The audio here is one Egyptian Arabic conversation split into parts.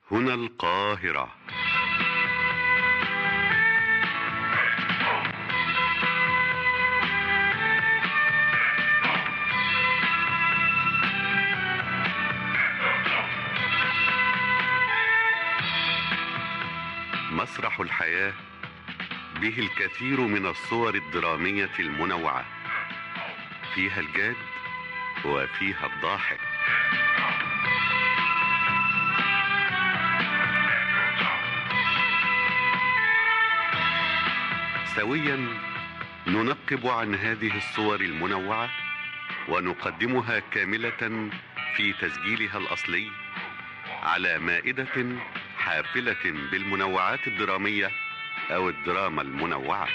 هنا القاهرة مسرح الحياة به الكثير من الصور الدرامية المنوعة فيها الجاد وفيها الضاحك سويا ننقب عن هذه الصور المنوعة ونقدمها كاملة في تسجيلها الأصلي على مائدة حافلة بالمنوعات الدرامية أو الدراما المنوعة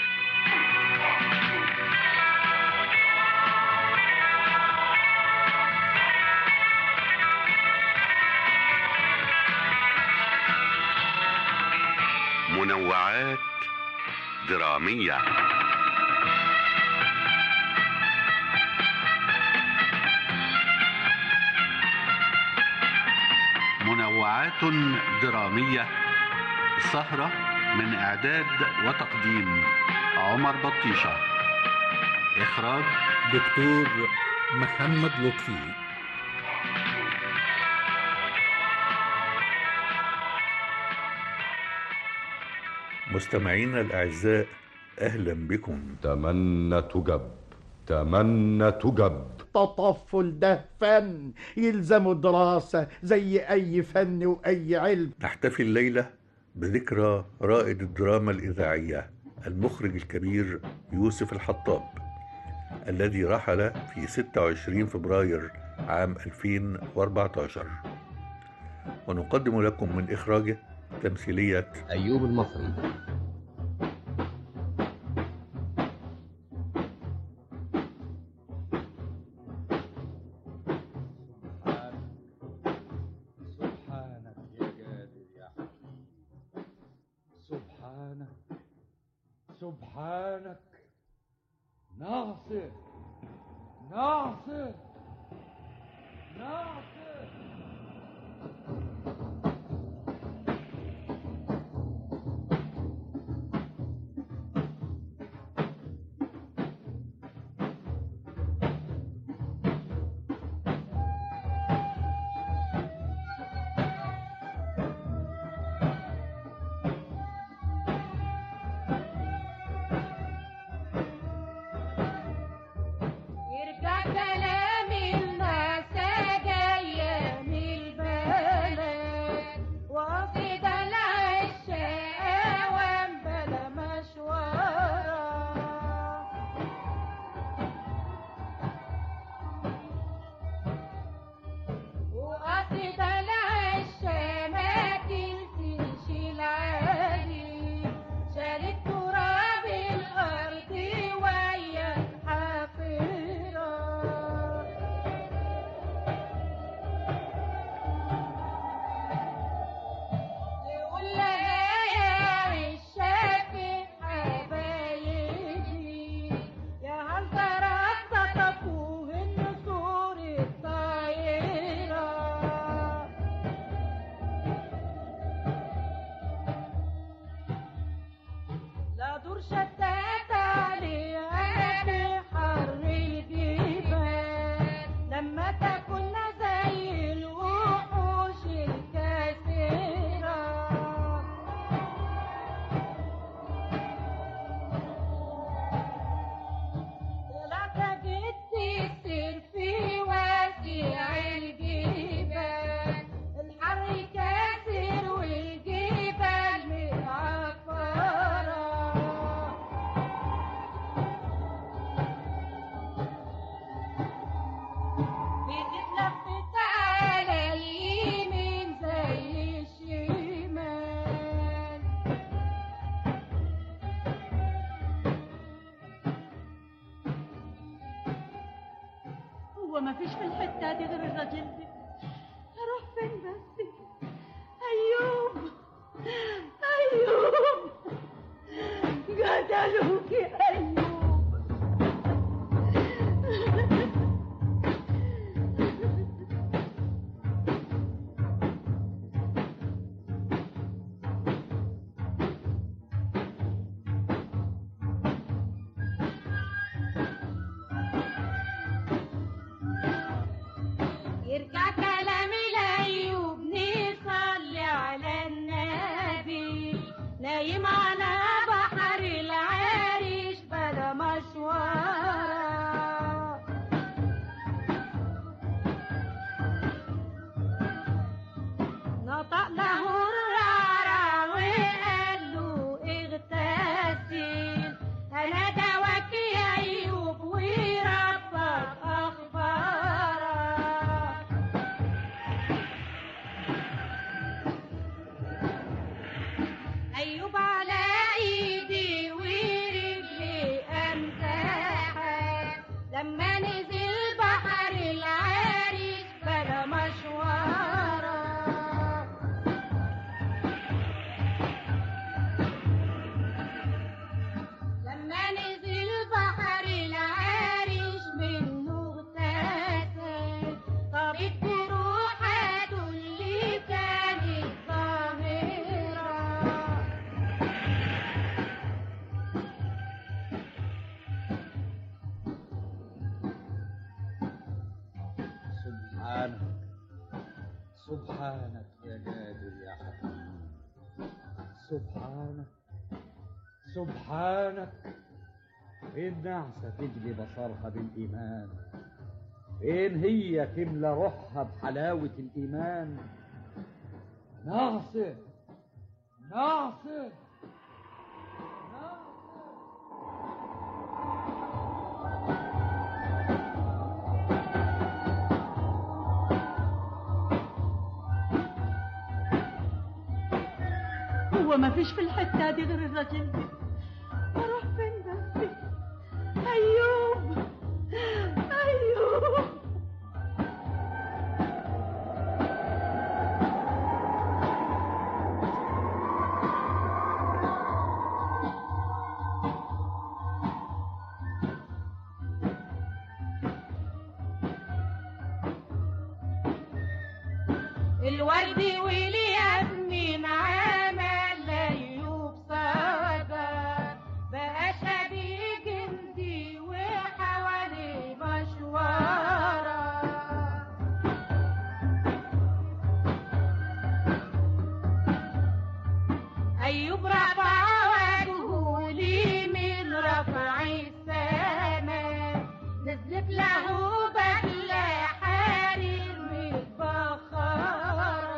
منوعات درامية منوعات درامية سهرة من إعداد وتقديم عمر بطيشة إخراج دكتور محمد لطفي مستمعينا الأعزاء أهلا بكم تمنى تجب تمنى تجب التطفل ده فن يلزمه دراسة زي أي فن وأي علم نحتفي الليلة بذكرى رائد الدراما الإذاعية المخرج الكبير يوسف الحطاب الذي رحل في 26 فبراير عام 2014 ونقدم لكم من إخراجه تمثيلية أيوب المصري سبحانك يا قادر يا حكيم سبحانك سبحانك ناصر ناصر ناصر يرجع كلام الناس جاية من البلد وفي دلع الشقاوة بلا مشوارة وقصد دلع الشماتل تمشي العالي شالت تراب الأرض ويا الحافرة تقول لها يا عشاق حبايبي يا هل ترى تطفوه النسور الطايرة لا دور شتات عليها بحر الجبال لما تكون زي الوحوش الكثيرة طلعت جدي السير في واسع الجبال الحر كاسر والجبال متعفرة بتتلفت على اليمين زي الشمال هو ما فيش في الحتة دي غير الراجل ده اروح فين بس ايوب ايوب قتلوك يا ايوب نطق له الرعرع وقال له اغتسل انا دواك يا ايوب وربك اخبارك أيوب على إيدي ورجلي أمسحها لما نزل بحر العريش بلا مشوارة لما نزل بحر العريش منه اغتسل طبيب جروحاته اللي كانت ظاهرة سبحانك سبحانك يا قادر يا حكيم سبحانك سبحانك فين نعسة تجلي بصرها بالإيمان فين هي تملى روحها بحلاوة الإيمان ناصر ناصر هو ما فيش في الحتة دي غير الراجل ده اروح فين بس ايوب ايوب الورد والياسمين عمل ليوب صدر بقى شبيه جندي وحواليه مشوارة أيوب رفع وجهه لي من رفع السماء نزلت له بدلة حرير متبخرة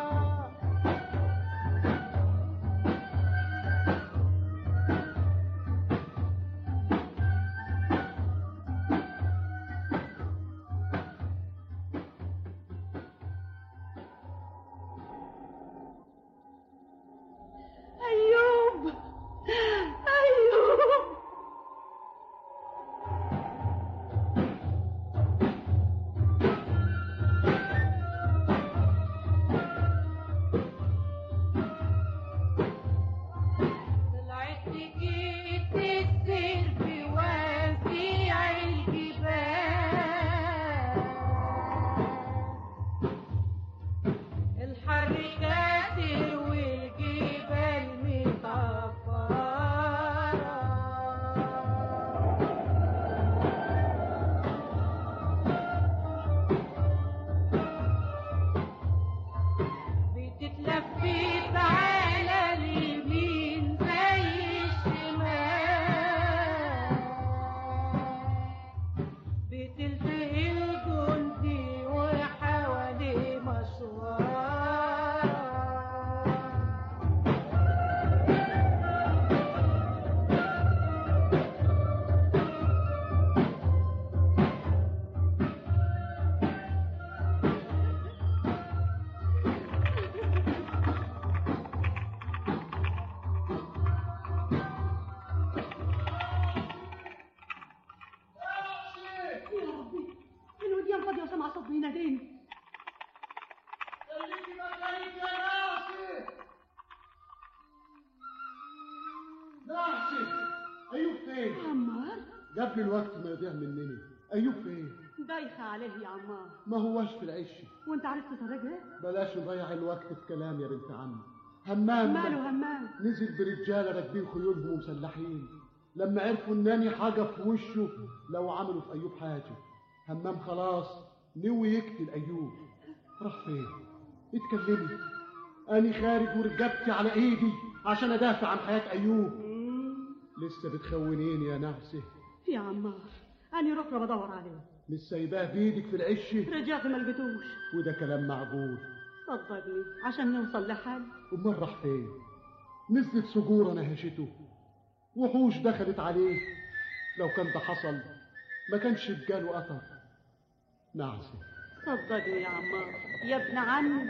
ايوب ايوب طلعت جيت السير في واسع الجبال الحر كاتر والجبال مطفرة بتتلفت على اليمين زي الشمال بتلتقي الجندي وحواليه مشوار يا ربي الوديان فاضية وسمع صوت بيناديني نعسي أيوب فين؟ عمار قبل الوقت ما يضيع مننا أيوب فين؟ دايخة عليه يا عمار ما هوش في العش وانت عرفت طريقها بلاش نضيع الوقت في كلام يا بنت عمي همام ماله همام نزل برجاله راكبين خيولهم ومسلحين لما عرفوا انني حاجه في وشه لو عملوا في ايوب حاجه همام خلاص نوي يقتل ايوب راح فين اتكلمي اني خارج ورجبتي على ايدي عشان ادافع عن حياه ايوب لسه بتخونيني يا نعسه يا عمار أنا ركرة بدور عليه مش سايباه بيدك في العش رجعت ما لقيتوش وده كلام معقول صدقني عشان نوصل لحل امال راح فين نزلت سجورة نهشته وحوش دخلت عليه لو كان ده حصل ما كانش بجاله اثر نعسه صدقني يا عمار يا ابن عمي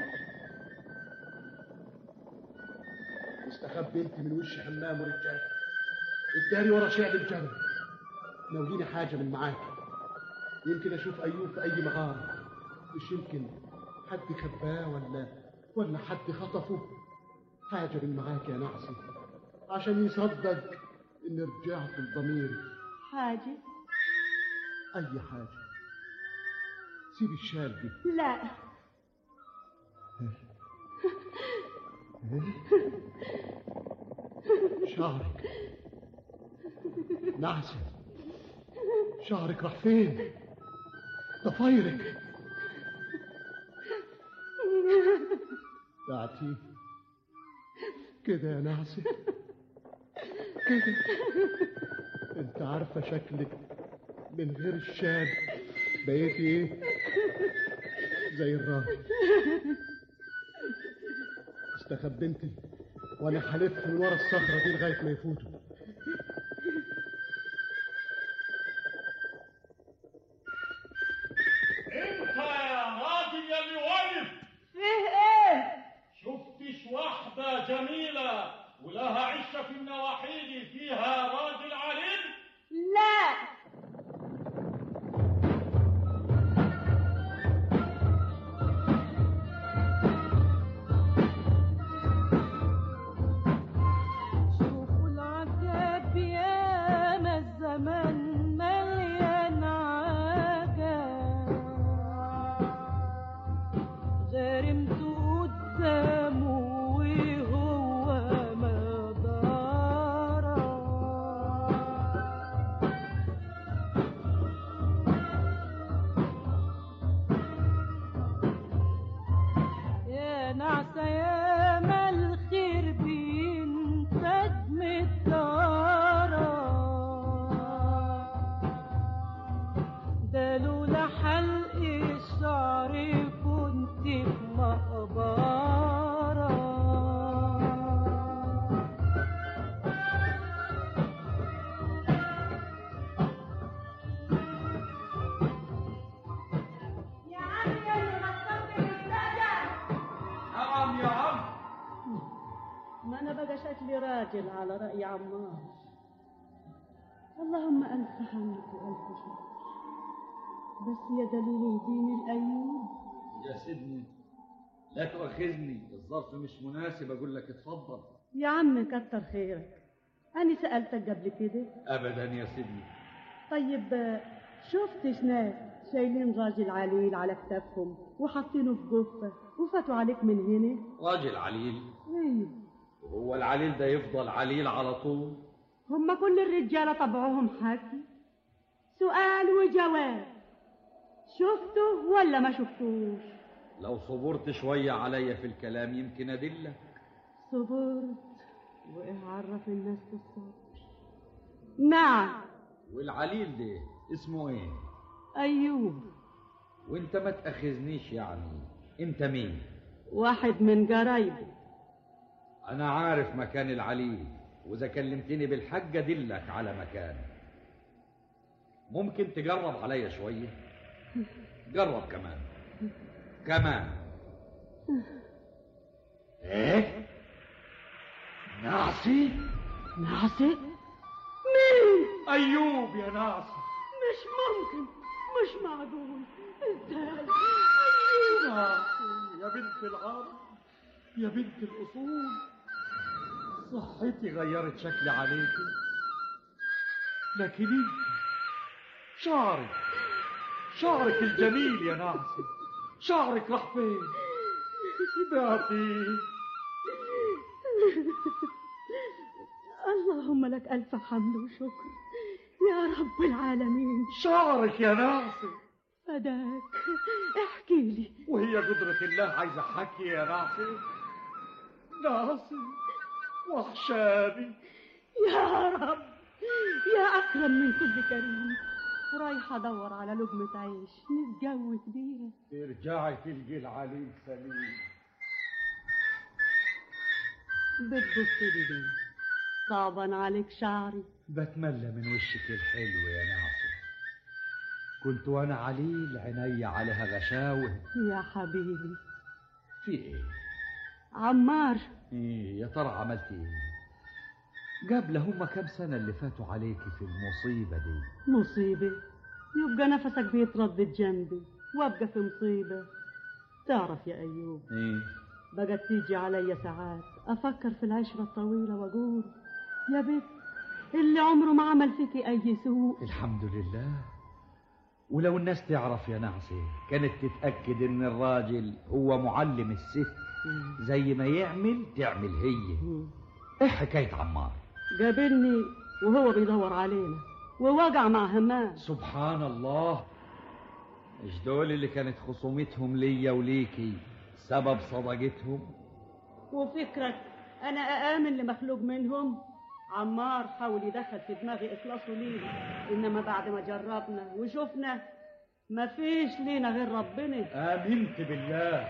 واستخبي انت من وش حمام ورجال اداري ورا شعب الجبل ناوليني حاجة من معاك يمكن اشوف ايوب في اي مغارة مش يمكن حد خباه ولا ولا حد خطفه حاجة من معاك يا نعسي عشان يصدق اني رجعت لضميري حاجة اي حاجة سيب الشال دي لا شعرك نعسة شعرك راح فين ضفايرك بعتيه كده يا نعسة كده انت عارفة شكلك من غير الشاب بقيتي ايه زي الراجل استخبنتي وانا حلفت من ورا الصخرة دي لغاية ما يفوتوا انت يا راجل يا اللي واقف فيه ايه شفتش واحدة جميلة ولها عشة في النواحيدي فيها راجل عليل لا شوفوا العجب يا ما الزمن مليان عجب غرمت قدامه وهو ما ضرب يا نعسة يا ما الخير بينفد من الدارة ده لولا حلق الشعر كنت في مقبرة يا عم يا اللي غطيت السجن نعم يا عم ما انا بقى شكلي راجل على رأي عمار اللهم ألف حمد وألف شكر بس يا دليل الدين الأيوب يا سيدني لا تؤاخذني الظرف مش مناسب اقول لك اتفضل يا عم كتر خيرك أنا سألتك قبل كده ابدا يا سيدني طيب آه، شفتش ناس شايلين راجل عليل على كتافهم وحاطينه في جفة وفاتوا عليك من هنا راجل عليل ايوه وهو العليل ده يفضل عليل على طول هما كل الرجالة طبعهم حكي سؤال وجواب شفته ولا ما شفتوش لو صبرت شوية عليا في الكلام يمكن ادلك صبرت وايه عرف الناس بالصبر نعم والعليل ده اسمه ايه ايوب وانت ما تاخذنيش يعني انت مين واحد من قرايبي انا عارف مكان العليل واذا كلمتني بالحق ادلك على مكان ممكن تجرب عليا شوية جرب كمان كمان ايه نعسي ناصر مين ايوب يا ناصر مش ممكن مش معقول ازاي أيوب. ناصر يا بنت العرب يا بنت الاصول صحتي غيرت شكلي عليكي لكن انت شعرك شعرك الجميل يا ناصر شعرك راح فين بعتيه اللهم لك ألف حمد وشكر يا رب العالمين شعرك يا ناصر فداك احكي لي وهي قدرة الله عايزة حكي يا ناصر ناصر وحشاني يا رب يا أكرم من كل كريم رايحة أدور على لقمة عيش نتجوز بيها ترجعي تلقي العليل سليم بتبص لي ليه صعبا عليك شعري بتملى من وشك الحلو يا ناصر كنت وانا عليل عيني عليها غشاوه يا حبيبي في ايه عمار ايه يا ترى عملت ايه قبل هما كام سنة اللي فاتوا عليكي في المصيبة دي مصيبة يبقى نفسك بيتردد جنبي وابقى في مصيبة تعرف يا أيوب ايه بقت تيجي علي ساعات أفكر في العشرة الطويلة وأقول يا بنت اللي عمره ما عمل فيكي أي سوء الحمد لله ولو الناس تعرف يا نعسة كانت تتأكد ان الراجل هو معلم الست زي ما يعمل تعمل هي ايه حكاية عمار قابلني وهو بيدور علينا ووقع مع همام سبحان الله مش دول اللي كانت خصومتهم ليا وليكي سبب صداقتهم وفكرك أنا أآمن لمخلوق منهم عمار حاول يدخل في دماغي إخلاصه لينا إنما بعد ما جربنا وشفنا ما فيش لينا غير ربنا آمنت بالله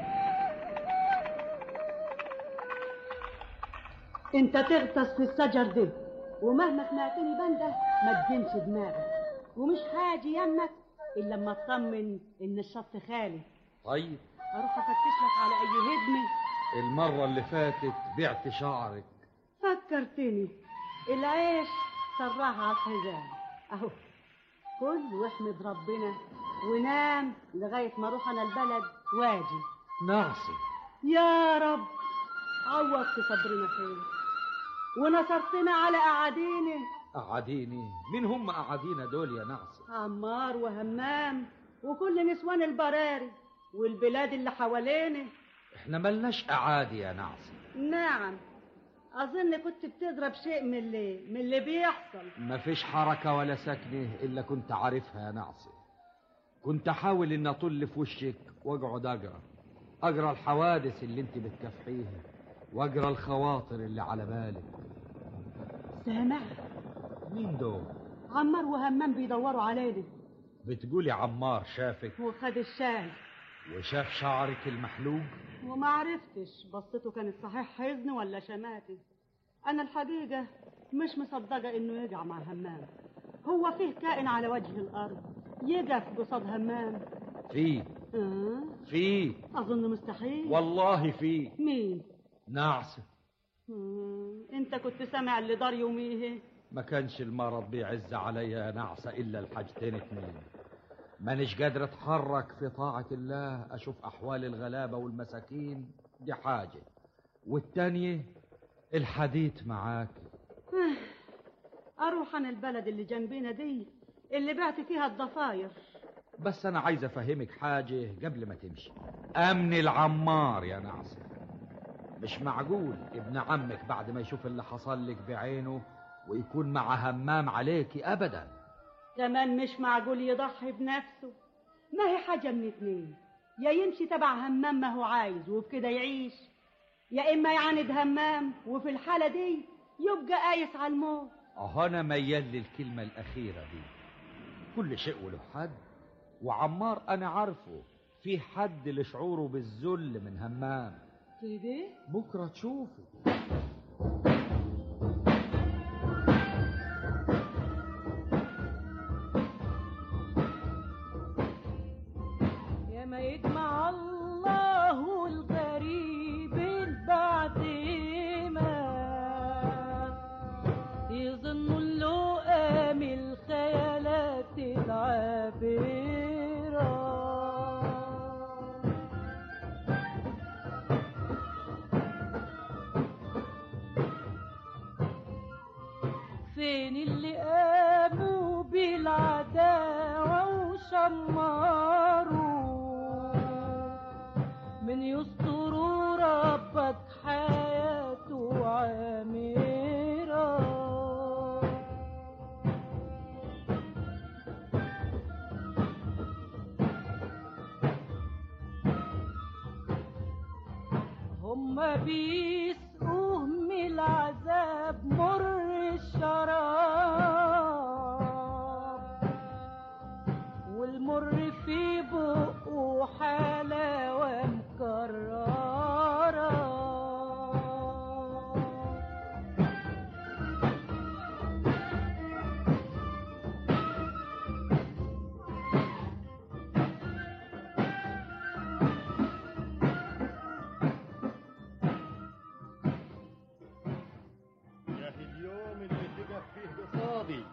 انت تغطس في الشجر ده ومهما سمعتني بنده ما تدينش دماغك ومش حاجي يمك الا لما اطمن ان الشط خالي طيب اروح افتش لك على اي هدمه المرة اللي فاتت بعت شعرك فكرتني العيش سراها على الحزام اهو كل واحمد ربنا ونام لغايه ما اروح انا البلد واجي ناصر يا رب عوض في صبرنا خير ونصرتنا على اعادينا قعديني مين هم قعدينا دول يا ناصر عمار وهمام وكل نسوان البراري والبلاد اللي حوالينا احنا ملناش اعادي يا ناصر نعم اظن كنت بتضرب شيء من اللي من اللي بيحصل مفيش حركة ولا سكنة إلا كنت عارفها يا ناصر كنت أحاول إن أطل في وشك وأقعد أقرأ أقرأ الحوادث اللي أنت بتكافحيها وأقرأ الخواطر اللي على بالك سامع مين دول؟ عمار وهمام بيدوروا علينا بتقولي عمار شافك وخد الشاي وشاف شعرك المحلوق وما عرفتش بصته كانت صحيح حزن ولا شماتة انا الحقيقة مش مصدقة انه يقع مع همام هو فيه كائن على وجه الارض يقف قصاد همام في آه في اظن مستحيل والله في مين ناصر آه. انت كنت سامع اللي دار يوميه ما كانش المرض بيعز عليا يا نعسة إلا الحاجتين اتنين مانيش قادر اتحرك في طاعة الله أشوف أحوال الغلابة والمساكين دي حاجة والتانية الحديث معاك اروح انا البلد اللي جنبينا دي اللي بعت فيها الضفاير بس أنا عايز أفهمك حاجة قبل ما تمشي أمن العمار يا نعسة مش معقول ابن عمك بعد ما يشوف اللي حصل لك بعينه ويكون مع همام عليكي أبدا كمان مش معقول يضحي بنفسه ما هي حاجة من اتنين يا يمشي تبع همام ما هو عايز وبكده يعيش يا إما يعاند همام وفي الحالة دي يبقى قايس على الموت أهو أنا ميال للكلمة الأخيرة دي كل شيء وله حد وعمار أنا عارفه في حد لشعوره بالذل من همام كده بكرة تشوفه يا ما يجمع الله الغريب بعد ما يظن اللؤام الخيالات العابرة فين اللي قاموا بالعداوة وشمروا من يستروا ربك حياته عامرة هما بيسقوه من العذاب مر الشراب والمر في بقه حلاوة مكررة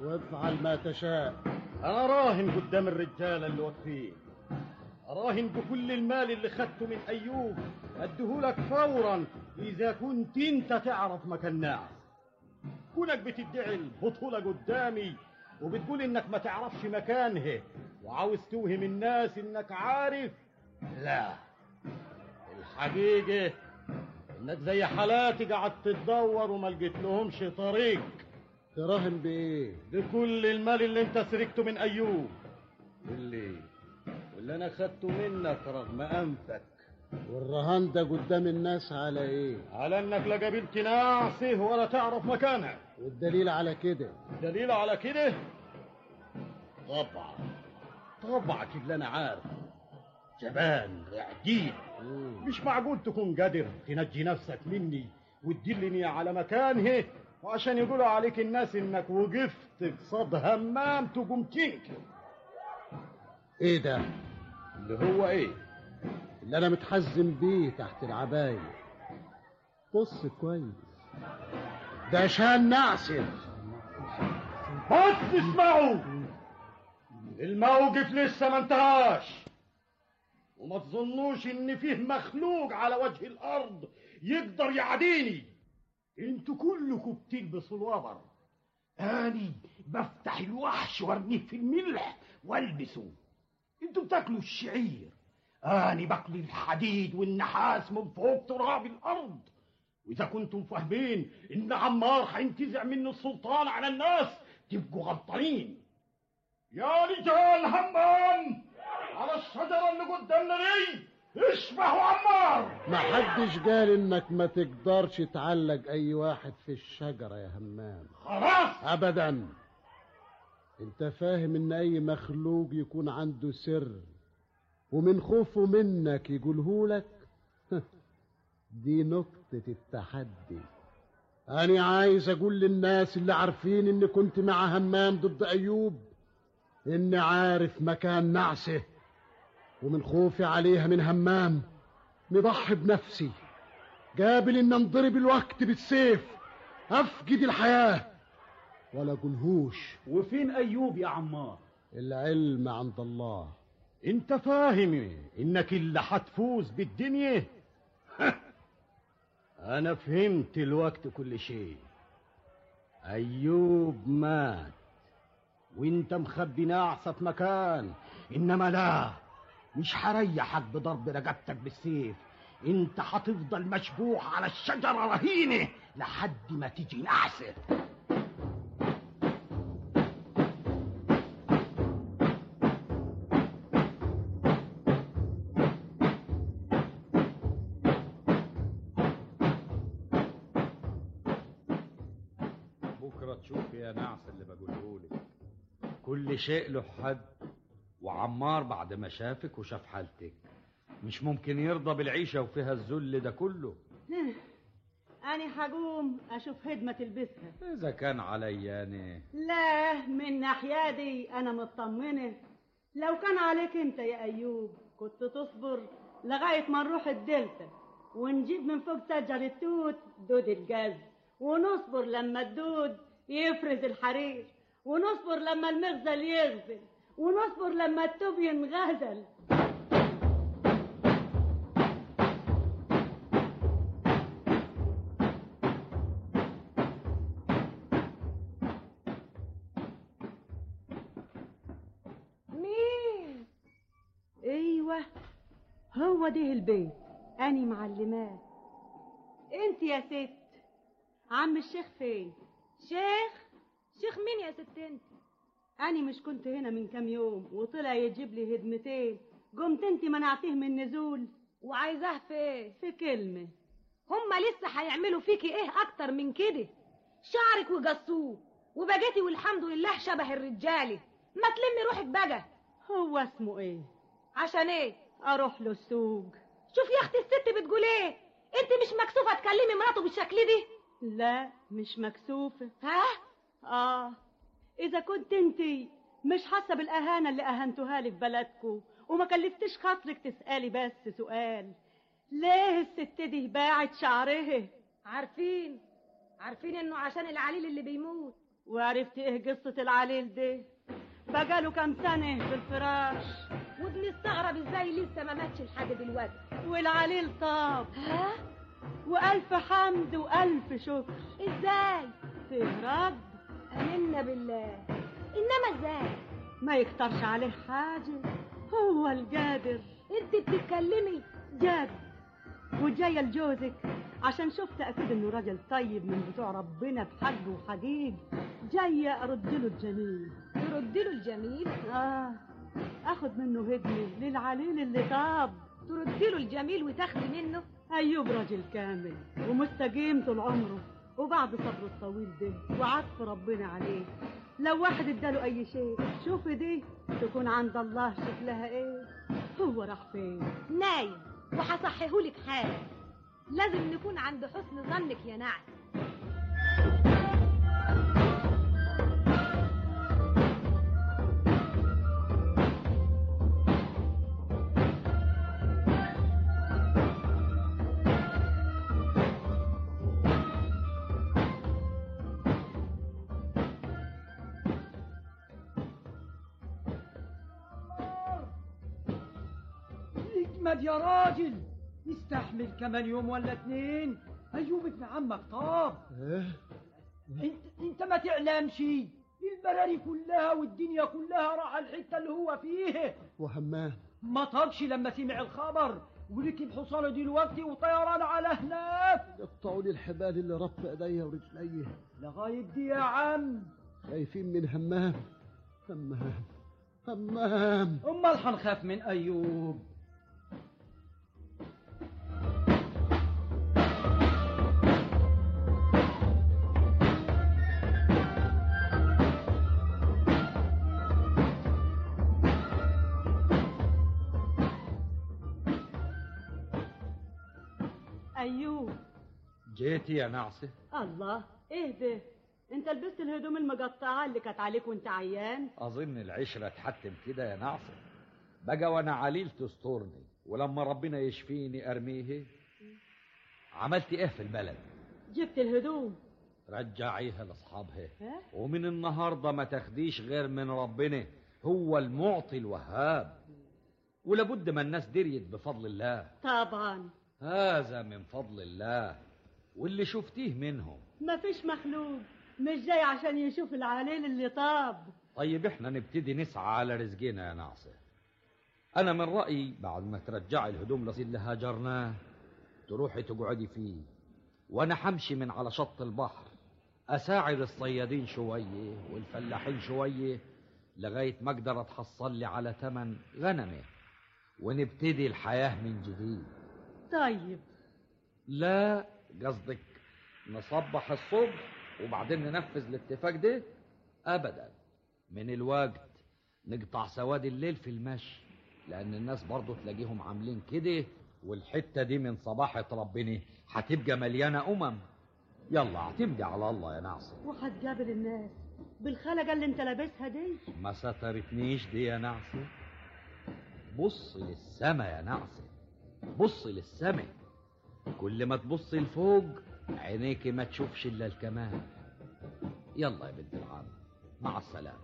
وافعل ما تشاء انا راهن قدام الرجاله اللي واقفين اراهن بكل المال اللي خدته من ايوب اديهولك فورا اذا كنت انت تعرف مكان ناعم كونك بتدعي البطوله قدامي وبتقول انك ما تعرفش مكانها وعاوز توهم الناس انك عارف لا الحقيقه انك زي حالاتي قعدت تدور وما لقيت لهمش طريق تراهن بايه بكل المال اللي انت سرقته من ايوب واللي واللي انا خدته منك رغم انفك والرهان ده قدام الناس على ايه على انك لا قابلت ناصه ولا تعرف مكانها والدليل على كده دليل على كده طبعا طبعك اللي انا عارف جبان رعدين مش معقول تكون قادر تنجي نفسك مني وتدلني على مكانه وعشان يقولوا عليك الناس انك وقفت قصاد همام تقوم تنكر ايه ده اللي هو ايه اللي انا متحزم بيه تحت العباية بص كويس ده شان نعسل بس اسمعوا الموقف لسه ما انتهاش وما تظنوش ان فيه مخلوق على وجه الارض يقدر يعديني انتوا كلكم بتلبسوا الوبر اني بفتح الوحش وارميه في الملح والبسه انتوا بتاكلوا الشعير اني باكل الحديد والنحاس من فوق تراب الارض واذا كنتم فاهمين ان عمار هينتزع منه السلطان على الناس تبقوا غلطانين يا رجال همام على الشجره اللي قدامنا دي اشبهوا عمار ما حدش قال انك ما تقدرش تعلق اي واحد في الشجرة يا همام خلاص ابدا انت فاهم ان اي مخلوق يكون عنده سر ومن خوفه منك يقولهولك دي نقطة التحدي أنا عايز أقول للناس اللي عارفين إني كنت مع همام ضد أيوب إني عارف مكان نعسه ومن خوفي عليها من همام مضحي بنفسي قابل إن انضرب الوقت بالسيف أفقد الحياة ولا أقولهوش وفين ايوب يا عمار العلم عند الله انت فاهم انك اللي هتفوز بالدنيا انا فهمت الوقت كل شيء ايوب مات وانت مخبي ناعسه في مكان انما لا مش هريحك بضرب رقبتك بالسيف انت هتفضل مشبوح على الشجره رهينه لحد ما تيجي نعسه بكرة تشوف يا نعس اللي بقولهولك كل شيء له حد وعمار بعد ما شافك وشاف حالتك مش ممكن يرضى بالعيشة وفيها الذل ده كله أنا هقوم أشوف هدمة تلبسها إذا كان عليا أنا لا من ناحية دي أنا مطمنة لو كان عليك أنت يا أيوب كنت تصبر لغاية ما نروح الدلتا ونجيب من فوق شجر التوت دود الجاز ونصبر لما الدود يفرز الحرير ونصبر لما المغزل يغزل ونصبر لما التوب ينغزل مين ايوه هو ده البيت اني معلماه انت يا ست عم الشيخ فين شيخ شيخ مين يا ست انت اني مش كنت هنا من كام يوم وطلع يجيب لي هدمتين قمت انت منعتيه من النزول وعايزاه في ايه في كلمه هما لسه هيعملوا فيكي ايه اكتر من كده شعرك وجصوه وبقيتي والحمد لله شبه الرجاله ما تلمي روحك بقى هو اسمه ايه عشان ايه اروح له السوق شوف يا اختي الست بتقول ايه انت مش مكسوفه تكلمي مراته بالشكل دي لا مش مكسوفه ها اه اذا كنت انت مش حاسه بالاهانه اللي اهنتوها لي في بلدكم وما كلفتش خاطرك تسالي بس سؤال ليه الست دي باعت شعرها عارفين عارفين انه عشان العليل اللي بيموت وعرفت ايه قصة العليل ده بقاله كام سنة في الفراش وبنستغرب ازاي لسه ما ماتش لحد دلوقتي والعليل طاب ها وألف حمد وألف شكر ازاي فيه رب امنا بالله انما ازاي ما يكترش عليه حاجة هو القادر انت بتتكلمي جد وجاية لجوزك عشان شفت أكيد إنه راجل طيب من بتوع ربنا بحق وحقيق جاية أرد له الجميل ترد له الجميل آه أخد منه هدية للعليل اللي طاب ترد له الجميل وتاخدي منه أيوب راجل كامل ومستقيم طول عمره وبعد صبره الطويل ده وعطف ربنا عليه لو واحد اداله أي شيء شوف دي تكون عند الله شكلها إيه هو راح فين نايم وهصحيهولك حالا لازم نكون عند حسن ظنك يا نعم اجمد يا راجل يستحمل كمان يوم ولا اتنين ايوب ابن عمك طاب انت انت ما تعلمش البراري كلها والدنيا كلها راح الحته اللي هو فيه وهمام ما طابش لما سمع الخبر وركب حصانه دلوقتي وطيران على هناك قطعوا لي الحبال اللي رب ايديا ورجليا لغايه دي يا عم خايفين من همام همام همام امال هنخاف من ايوب أيوب جيتي يا نعسة الله إيه ده أنت لبست الهدوم المقطعة اللي كانت عليك وأنت عيان أظن العشرة تحتم كده يا نعسة بقى وأنا عليل تسترني ولما ربنا يشفيني أرميه عملت إيه في البلد جبت الهدوم رجعيها لأصحابها ها؟ ومن النهاردة ما تاخديش غير من ربنا هو المعطي الوهاب ولابد ما الناس دريت بفضل الله طبعا هذا من فضل الله واللي شفتيه منهم ما فيش مخلوق مش جاي عشان يشوف العليل اللي طاب طيب احنا نبتدي نسعى على رزقنا يا ناصر انا من رايي بعد ما ترجعي الهدوم اللي هاجرناه تروحي تقعدي فيه وانا حمشي من على شط البحر اساعد الصيادين شويه والفلاحين شويه لغايه ما اقدر اتحصل لي على ثمن غنمه ونبتدي الحياه من جديد طيب لا قصدك نصبح الصبح وبعدين ننفذ الاتفاق ده ابدا من الوقت نقطع سواد الليل في المشي لان الناس برضو تلاقيهم عاملين كده والحته دي من صباحة ربنا هتبقى مليانه امم يلا اعتمدي على الله يا ناصر وهتقابل الناس بالخلقة اللي انت لابسها دي ما سترتنيش دي يا نعسة بص للسما يا نعسة بص للسما كل ما تبص لفوق عينيك ما تشوفش الا الكمال يلا يا بنت العم مع السلامه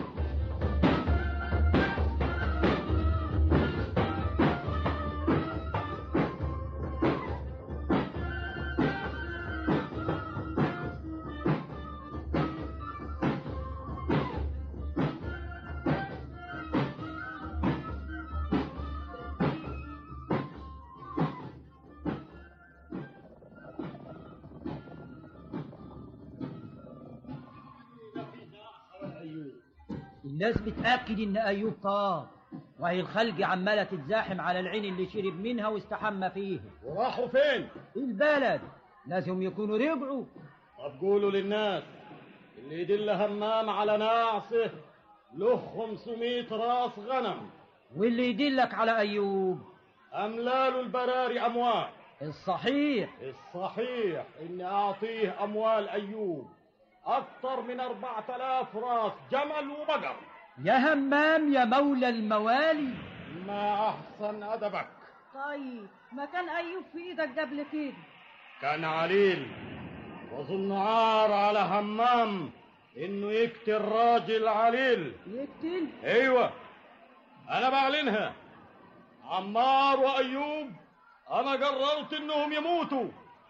الناس بتأكد إن أيوب طاب وهي الخلق عمالة تتزاحم على العين اللي شرب منها واستحمى فيه وراحوا فين؟ البلد لازم يكونوا رجعوا طب قولوا للناس اللي يدل همام على ناعسه له 500 راس غنم واللي يدلك على أيوب أملال البراري أموال الصحيح الصحيح إني أعطيه أموال أيوب أكثر من أربعة آلاف راس جمل وبقر يا همام يا مولى الموالي ما أحسن أدبك طيب ما كان أيوب في إيدك قبل كده كان عليل وظن عار على همام انه يقتل راجل عليل يقتل ايوه انا بعلنها عمار وايوب انا قررت انهم يموتوا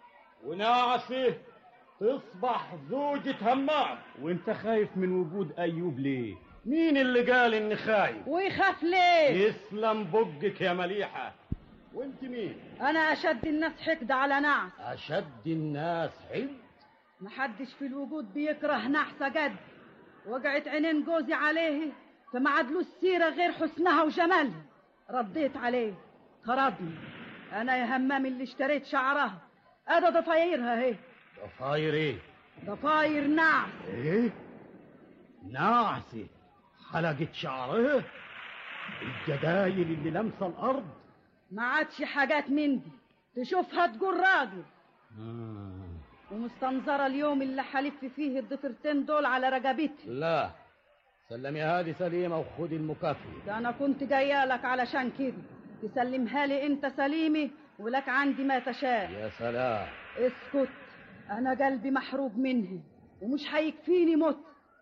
ونعسه تصبح زوجة همام وانت خايف من وجود ايوب ليه مين اللي قال اني خايف ويخاف ليه يسلم بقك يا مليحة وانت مين انا اشد الناس حقد على نعس اشد الناس حلم محدش في الوجود بيكره نحسة قد وقعت عينين جوزي عليه فما عدلوش سيرة غير حسنها وجمالها رديت عليه طردني انا يا همام اللي اشتريت شعرها ادا ضفايرها اهي ضفاير ايه ضفاير نعس ايه ناعسة حلقت شعرها الجدايل اللي لمسة الارض ما عادش حاجات من دي تشوفها تقول راجل ومستنظرة اليوم اللي حلف فيه الضفرتين دول على رقبتي لا سلمي هذه سليمة وخدي المكافأة ده انا كنت جايه لك علشان كده تسلمها لي انت سليمي ولك عندي ما تشاء يا سلام اسكت انا قلبي محروق منه ومش هيكفيني موت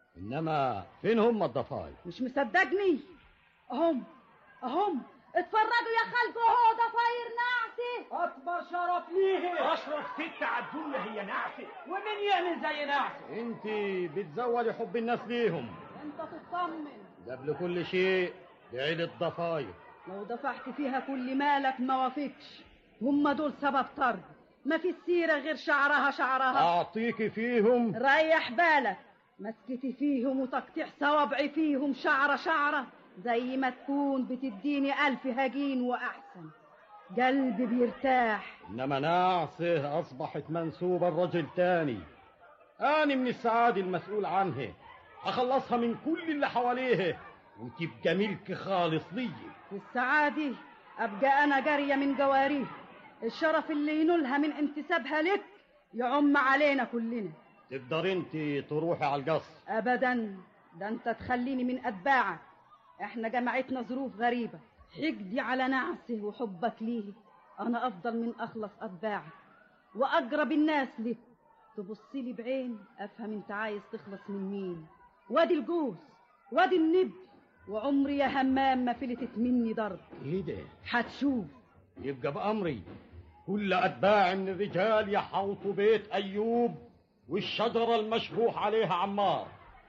انما فين هم الضفاير مش مصدقني اهم اهم اتفرجوا يا خالكوا اهو ضفاير نعسي اكبر شرف ليه اشرف ست على الدنيا هي نعسه ومين يعمل زي نعسه انت بتزودي حب الناس ليهم انت تطمن قبل كل شيء بعيد الضفاير لو دفعت فيها كل مالك ما وافقش هم دول سبب طرد ما في السيرة غير شعرها شعرها اعطيكي فيهم ريح بالك مسكتي فيهم وتقطيع صوابعي فيهم شعرة شعرة زي ما تكون بتديني ألف هجين وأحسن قلبي بيرتاح انما نعسه اصبحت منسوبة لرجل تاني انا من السعادة المسؤول عنها اخلصها من كل اللي حواليها وتبقى ملك خالص لي في السعادة أبقى أنا جارية من جواريه الشرف اللي ينولها من انتسابها لك يعم علينا كلنا تقدر انت تروحي على القصر أبدا ده أنت تخليني من أتباعك احنا جمعتنا ظروف غريبة حقدي على نعسه وحبك ليه أنا أفضل من أخلص أتباعك وأقرب الناس لك تبصلي بعين أفهم أنت عايز تخلص من مين وادي الجوز وادي النب وعمري يا همام ما فلتت مني ضرب ايه ده هتشوف يبقى بأمري كل أتباع من الرجال يحوطوا بيت أيوب والشجرة المشبوح عليها عمار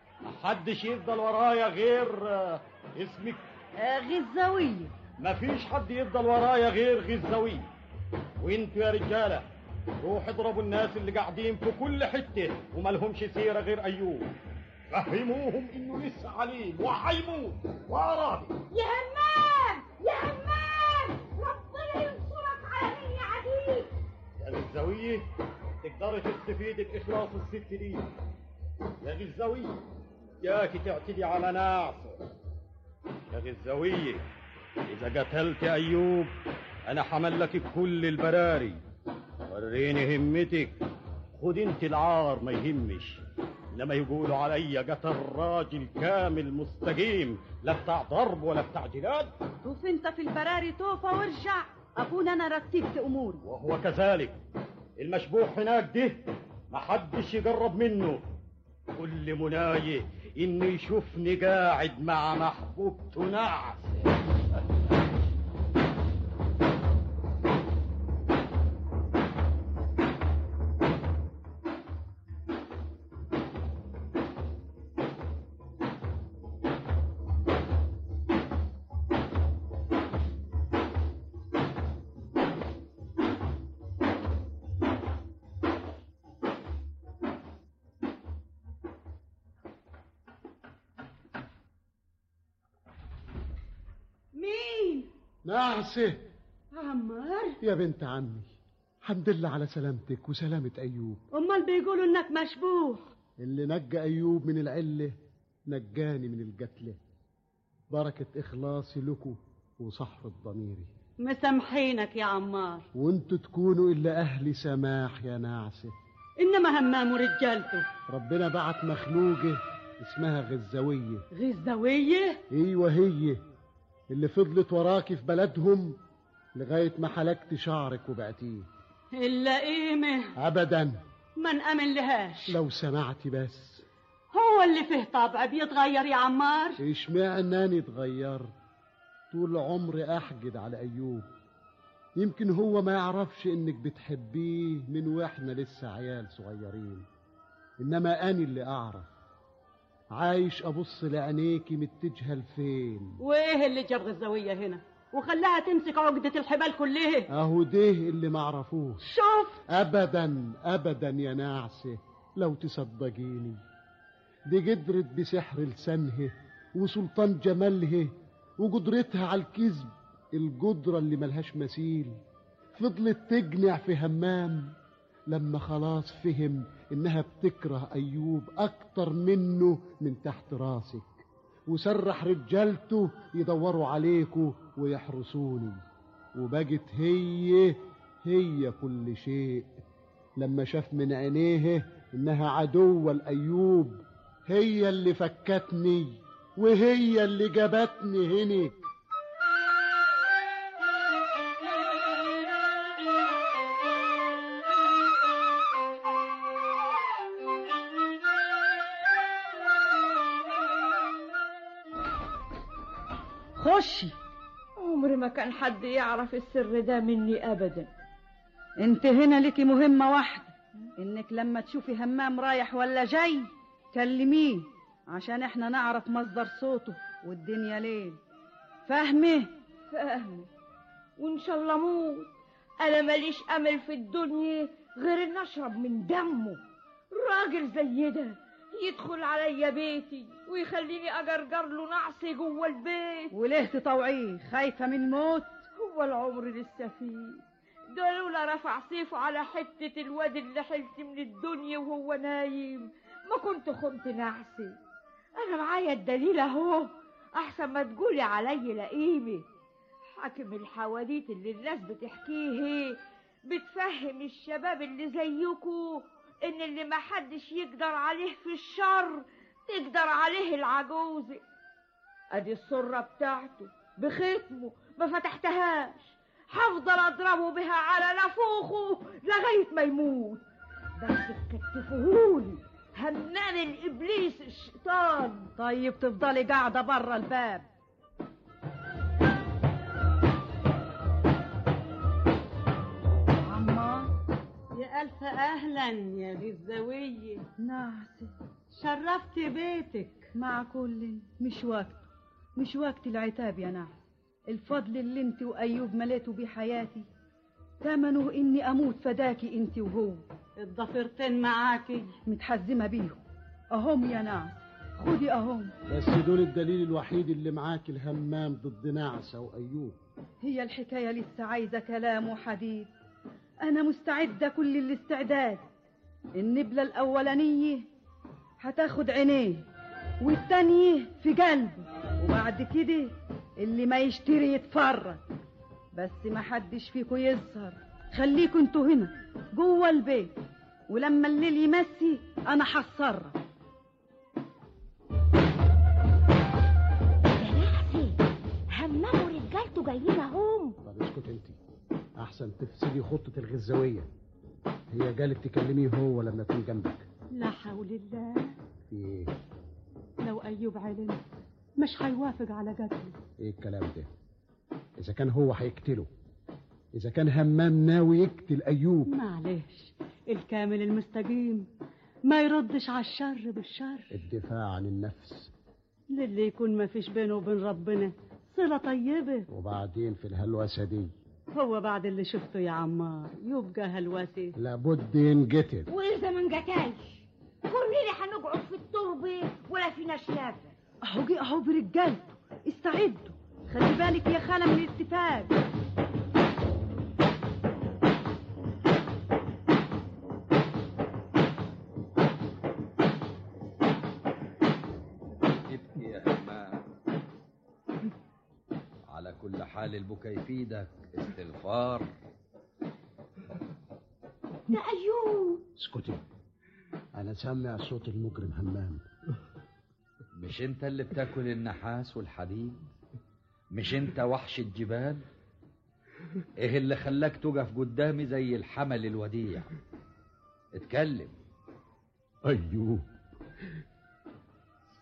محدش يفضل ورايا غير آه، اسمك آه، غزاوية مفيش حد يفضل ورايا غير غزاوية وانتوا يا رجالة روحوا اضربوا الناس اللي قاعدين في كل حتة وملهمش سيرة غير أيوب فهموهم انه لسه عليم وحيموت واراد يا همام يا همام ربنا ينصرك على مين يا عديد يا غزاوية تقدري تستفيد بإخلاص الست دي يا غزاوية ياكي تعتدي على ناعسة يا غزاوية إذا قتلت أيوب أنا حمل لك كل البراري وريني همتك خد انت العار ما يهمش انما يقولوا علي قتل راجل كامل مستقيم لا بتاع ضرب ولا بتاع جلاد شوف انت في البراري توفى وارجع اكون انا رتبت اموري وهو كذلك المشبوح هناك ده محدش يقرب منه كل مناية انه يشوفني قاعد مع محبوبته نعس مين نعسة عمار يا بنت عمي الحمد لله على سلامتك وسلامة أيوب امال بيقولوا انك مشبوه اللي نجى أيوب من العلة نجاني من القتلة بركة إخلاصي لكم وصحرة ضميري مسامحينك يا عمار وانتوا تكونوا إلا أهل سماح يا ناعسة انما همام ورجالته ربنا بعت مخلوقة اسمها غزاوية غزاوية ايوه هي اللي فضلت وراكي في بلدهم لغاية ما حلقت شعرك وبعتيه الا قيمة أبدا ما نأمن لهاش لو سمعتي بس هو اللي فيه طبع بيتغير يا عمار اشمعنى اني اتغيرت طول عمري احقد على ايوب يمكن هو ما يعرفش انك بتحبيه من واحنا لسه عيال صغيرين انما اني اللي اعرف عايش ابص لعينيكي متجهه لفين وايه اللي جاب غزاوية هنا وخلاها تمسك عقدة الحبال كلها اهو ده اللي معرفوش شوف ابدا ابدا يا نعسه لو تصدقيني دي قدرت بسحر لسانها وسلطان جمالها وقدرتها على الكذب القدرة اللي ملهاش مثيل فضلت تجنع في همام لما خلاص فهم انها بتكره ايوب اكتر منه من تحت راسك وسرح رجالته يدوروا عليكوا ويحرسوني وبقت هي هي كل شيء لما شاف من عينيه انها عدوة لايوب هي اللي فكتني وهي اللي جابتني هناك خشي عمر ما كان حد يعرف السر ده مني ابدا انت هنا ليكي مهمة واحدة انك لما تشوفي همام رايح ولا جاي كلميه عشان احنا نعرف مصدر صوته والدنيا ليل فاهمه فاهمه وان شاء الله اموت انا ماليش امل في الدنيا غير ان اشرب من دمه راجل زي ده يدخل عليا بيتي ويخليني اجرجر له نعسي جوه البيت وليه تطوعيه خايفة من موت هو العمر لسه فيه ده لولا رفع سيفه على حتة الواد اللي حلت من الدنيا وهو نايم ما كنت خنت نعسي انا معايا الدليل اهو احسن ما تقولي علي لئيمي حاكم الحواديت اللي الناس بتحكيه بتفهم الشباب اللي زيكو ان اللي محدش يقدر عليه في الشر تقدر عليه العجوزة ادي السرة بتاعته بختمه ما فتحتهاش هفضل اضربه بها على نافوخه لغاية ما يموت بس تكتفهولي همام الابليس الشيطان طيب تفضلي قاعدة برا الباب عمار يا ألف أهلا يا غزاوية نعسة شرفت بيتك مع كل مش وقت مش وقت العتاب يا نعس الفضل اللي انت وأيوب مليتوا بيه حياتي ثمنه اني اموت فداكي انت وهو الضفيرتين معاكي متحزمة بيهم اهم يا نعس خدي اهم بس دول الدليل الوحيد اللي معاك الهمام ضد نعسة وأيوب هي الحكاية لسه عايزة كلام وحديث أنا مستعدة كل الاستعداد النبلة الأولانية هتاخد عينيه والتانية في قلبه وبعد كده اللي ما يشتري يتفرج بس ما حدش فيكم يظهر خليكوا انتوا هنا جوه البيت ولما الليل يمسي انا هتصرف يا نحسي همام ورجالته جايين اهم طب اسكت انت احسن تفسدي خطة الغزاوية هي جالك تكلميه هو لما يكون جنبك لا حول الله في ايه لو ايوب علم مش هيوافق على قتله ايه الكلام ده اذا كان هو هيقتله اذا كان همام ناوي يقتل ايوب معلش الكامل المستقيم ما يردش على الشر بالشر الدفاع عن النفس للي يكون ما فيش بينه وبين ربنا صلة طيبة وبعدين في الهلوسة دي هو بعد اللي شفته يا عمار يبقى هلوسي لابد ينقتل واذا ما انقتلش كلنا هنقعد في التربة ولا فيناش نافع اهو جه اهو برجالته استعدوا خلي بالك يا خالة من الاتفاق ابكي يا همام على كل حال البكا يفيدك استغفار ده ايوب اسكتي انا سامع صوت المجرم همام مش انت اللي بتاكل النحاس والحديد مش انت وحش الجبال ايه اللي خلاك تقف قدامي زي الحمل الوديع اتكلم ايوب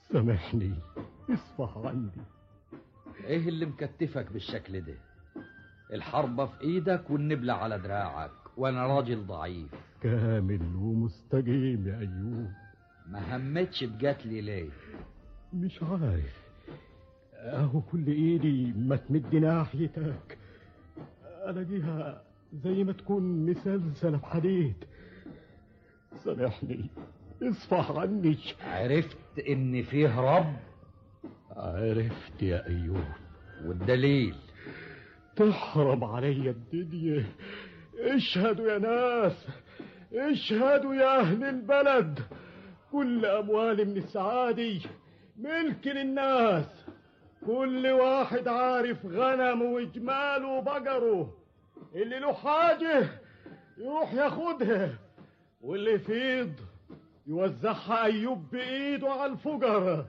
سامحني اصفح عني ايه اللي مكتفك بالشكل ده الحربة في ايدك والنبلة على دراعك وانا راجل ضعيف كامل ومستقيم يا أيوب ما همتش تقاتلي ليه مش عارف اهو كل ايدي ما تمد ناحيتك الاقيها زي ما تكون مسلسلة بحديد سامحني اصفح عني عرفت ان فيه رب عرفت يا ايوب والدليل تحرم علي الدنيا اشهدوا يا ناس اشهدوا يا اهل البلد كل اموالي من السعادة ملك للناس كل واحد عارف غنمه وجماله وبقره اللي له حاجة يروح ياخدها واللي يفيض يوزعها أيوب بإيده على الفقراء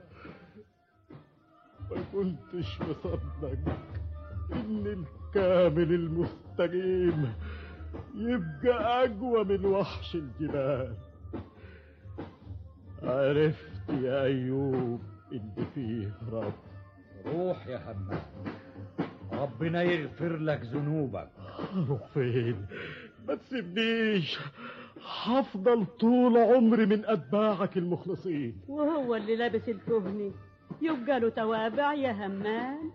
ما كنتش مصدق إن الكامل المستقيم يبقى أقوى من وحش الجبال عرفت يا أيوب إن فيه رب روح يا همام ربنا يغفر لك ذنوبك أروح فين ما تسيبنيش هفضل طول عمري من أتباعك المخلصين وهو اللي لابس الكهني يبقى له توابع يا همام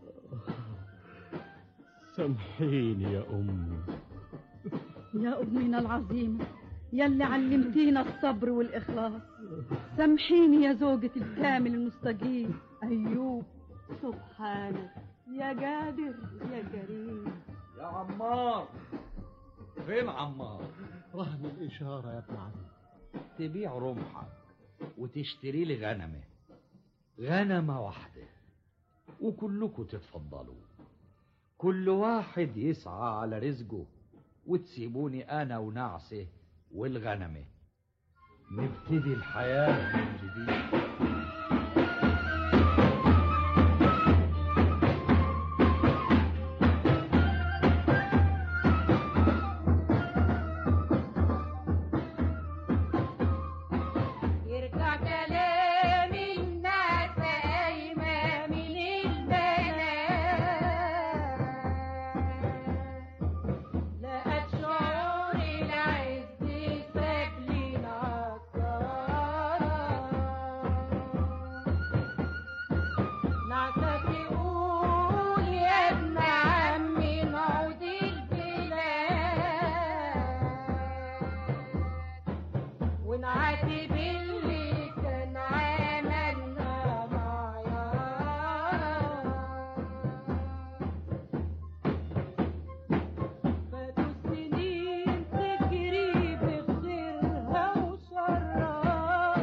سامحيني يا أمي يا أمنا العظيمة يلي علمتينا الصبر والإخلاص سامحيني يا زوجة الكامل المستقيم أيوب سبحانك يا قادر يا كريم يا عمار فين عمار رهن الإشارة يا ابن عمي تبيع رمحك وتشتري لي غنمة غنمة واحدة وكلكم تتفضلوا كل واحد يسعى على رزقه وتسيبوني أنا ونعسة والغنمة نبتدي الحياة من جديد يرجع كلام الناس أيما من البنات لقت شعور العز ساب لي نعسة تقول يا ابن عمي نعود البلاد ونعاتب اللي كان عملنا معايا فاتوا السنين تجري بخيرها وشرها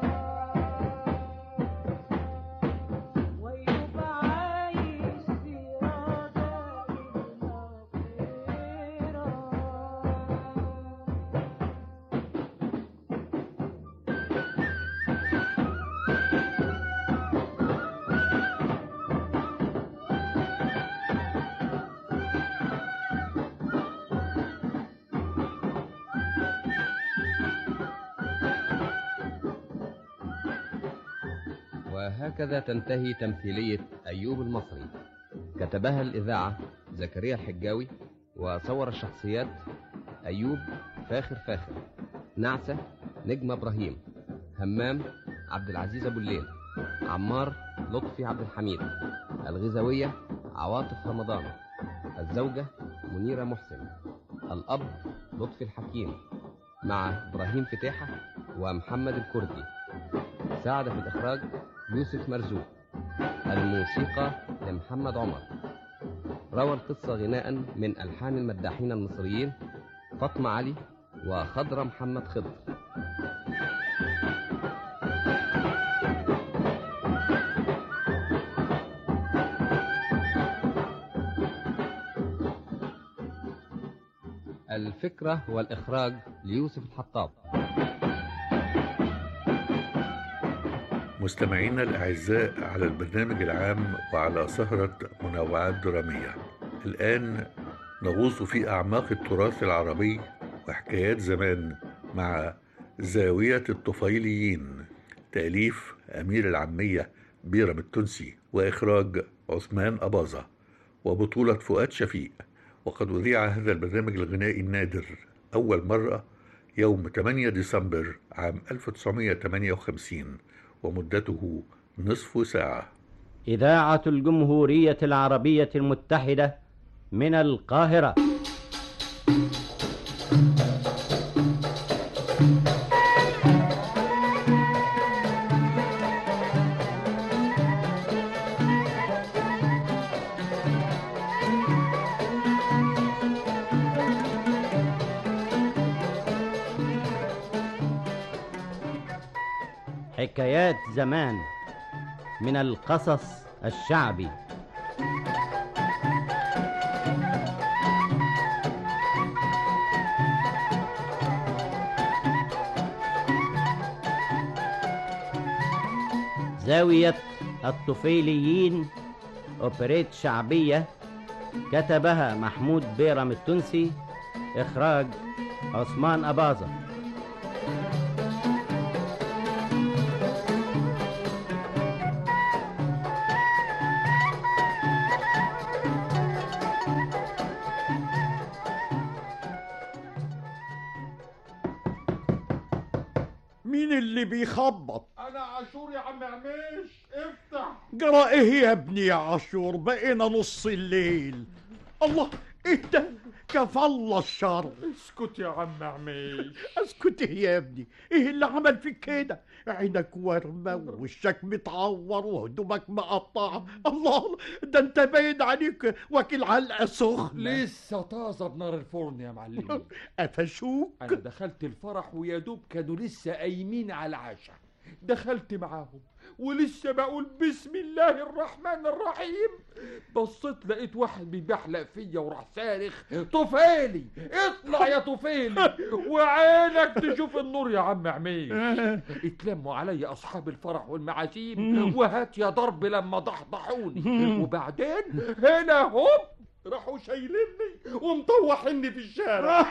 ويبقى عايش في رجاء المغفرة وهكذا تنتهي تمثيلية أيوب المصري كتبها الإذاعة زكريا الحجاوي وصور الشخصيات أيوب فاخر فاخر نعسة نجمة إبراهيم همام عبد العزيز أبو الليل عمار لطفي عبد الحميد الغزاوية عواطف رمضان الزوجة منيرة محسن الأب لطفي الحكيم مع إبراهيم فتاحة ومحمد الكردي ساعد في الإخراج يوسف مرزوق الموسيقى لمحمد عمر روى القصة غناء من ألحان المداحين المصريين فاطمة علي وخضرة محمد خضر الفكرة والإخراج ليوسف الحطاب مستمعينا الأعزاء على البرنامج العام وعلى سهرة منوعات درامية الآن نغوص في أعماق التراث العربي وحكايات زمان مع زاوية الطفيليين تأليف أمير العامية بيرم التونسي وإخراج عثمان أباظة وبطولة فؤاد شفيق وقد أذيع هذا البرنامج الغنائي النادر أول مرة يوم 8 ديسمبر عام 1958 ومدته نصف ساعة إذاعة الجمهورية العربية المتحدة من القاهرة حكايات زمان من القصص الشعبي زاوية الطفيليين أوبريت شعبية كتبها محمود بيرم التونسي إخراج عثمان أباظة مين اللي بيخبط انا عاشور يا عم عميش افتح جرى ايه يا ابني يا عاشور بقينا نص الليل الله ايه ده كفى الله الشر اسكت يا عم عميش اسكت ايه يا ابني ايه اللي عمل فيك كده عينك ورمة ووشك متعور وهدومك مقطعة الله ده انت باين عليك واكل علقة سخنة لسه طازه بنار الفرن يا معلم قفشوك انا دخلت الفرح ويا دوب كانوا لسه قايمين على العشاء دخلت معاهم ولسه بقول بسم الله الرحمن الرحيم بصيت لقيت واحد بيبحلق فيا وراح صارخ طفيلي اطلع يا طفيلي وعينك تشوف النور يا عم عميش اتلموا عليا اصحاب الفرح والمعازيم وهات يا ضرب لما ضحضحوني وبعدين هنا هوب راحوا شايليني ومطوحيني في الشارع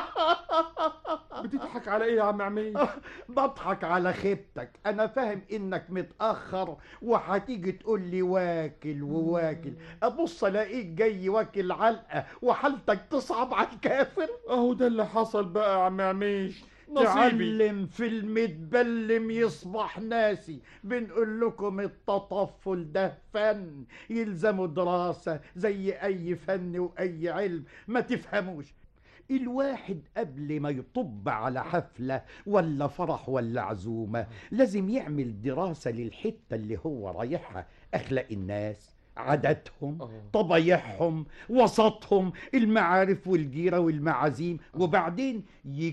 بتضحك على ايه يا عم عميش بضحك على خيبتك انا فاهم انك متاخر وهتيجي تقول لي واكل وواكل ابص الاقيك جاي واكل علقه وحالتك تصعب على الكافر اهو ده اللي حصل بقى يا عم عميش نصيبي تعلم في المتبلم يصبح ناسي بنقول لكم التطفل ده فن يلزمه دراسة زي أي فن وأي علم ما تفهموش الواحد قبل ما يطب على حفلة ولا فرح ولا عزومة لازم يعمل دراسة للحتة اللي هو رايحها أخلاق الناس عاداتهم طبايعهم وسطهم المعارف والجيرة والمعازيم وبعدين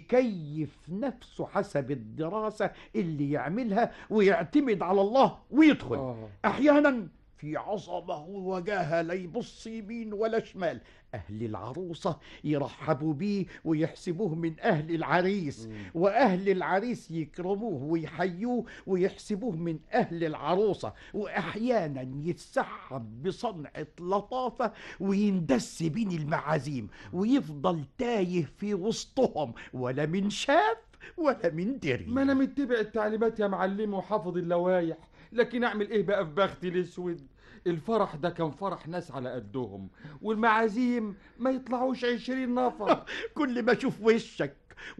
يكيف نفسه حسب الدراسة اللي يعملها ويعتمد على الله ويدخل أحيانا في عظمة ووجاهة لا يبص يمين ولا شمال أهل العروسة يرحبوا بيه ويحسبوه من أهل العريس وأهل العريس يكرموه ويحيوه ويحسبوه من أهل العروسة وأحيانا يتسحب بصنعة لطافة ويندس بين المعازيم ويفضل تايه في وسطهم ولا من شاف ولا من دري ما انا متبع التعليمات يا معلم وحافظ اللوايح لكن اعمل ايه بقى في بختي الاسود الفرح ده كان فرح ناس على قدهم والمعازيم ما يطلعوش عشرين نفر كل ما اشوف وشك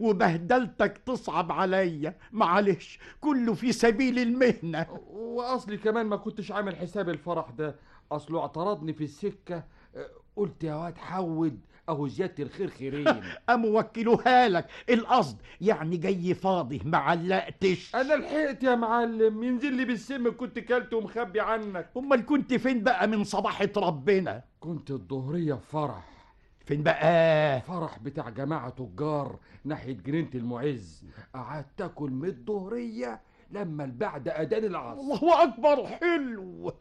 وبهدلتك تصعب عليا معلش كله في سبيل المهنة واصلي كمان ما كنتش عامل حساب الفرح ده اصله اعترضني في السكة قلت يا واد حود اهو زيادة الخير خيرين قاموا وكلوها لك القصد يعني جاي فاضي ما علقتش انا لحقت يا معلم ينزل لي بالسم كنت كلت ومخبي عنك امال كنت فين بقى من صباحة ربنا كنت الظهرية في فرح فين بقى فرح بتاع جماعة تجار ناحية جنينة المعز قعدت اكل من الظهرية لما البعد اذان العصر الله اكبر حلو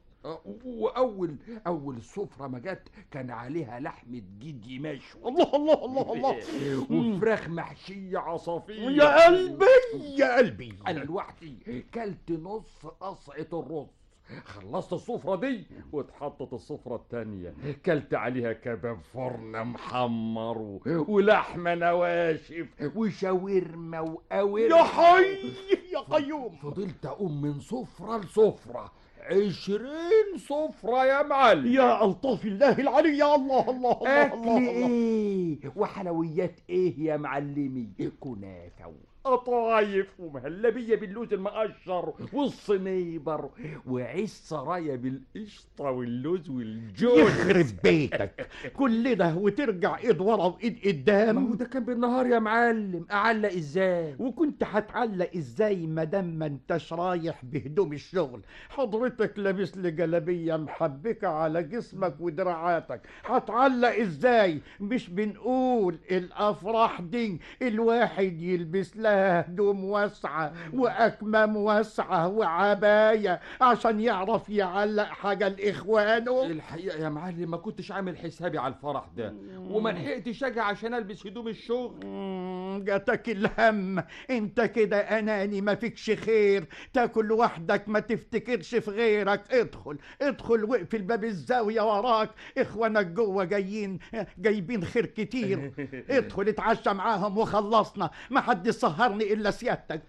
واول اول السفره ما جت كان عليها لحمه جدي مشوي الله الله الله الله وفراخ محشيه عصافير يا قلبي يا قلبي انا لوحدي كلت نص قصعه الرز خلصت السفرة دي واتحطت السفرة التانية كلت عليها كباب فرن محمر و... ولحمة نواشف وشاورما وقوارب يا حي يا قيوم فضلت اقوم من سفرة لسفرة عشرين سفرة يا معلم يا الطاف الله العلي يا الله الله الله اكل الله, الله. ايه وحلويات ايه يا معلمي كنافة قطايف ومهلبية باللوز المقشر والصنيبر وعيش سرايا بالقشطة واللوز والجوز يخرب بيتك كل ده وترجع ايد ورا وايد ما هو قدام ده كان بالنهار يا معلم اعلق ازاي وكنت هتعلق ازاي ما دام ما انتش رايح بهدوم الشغل حضرتك لابس لي جلابيه محبكه على جسمك ودراعاتك هتعلق ازاي مش بنقول الافراح دي الواحد يلبس لها هدوم واسعه واكمام واسعه وعبايه عشان يعرف يعلق حاجه لاخوانه الحقيقة يا معلم ما كنتش عامل حسابي على الفرح ده وما لحقتش اجي عشان البس هدوم الشغل مم، جاتك الهم انت كده اناني ما فيكش خير تاكل لوحدك ما تفتكرش في غيرك ادخل ادخل واقفل باب الزاوية وراك اخوانك جوه جايين جايبين خير كتير ادخل اتعشى معاهم وخلصنا ما حد سهرني الا سيادتك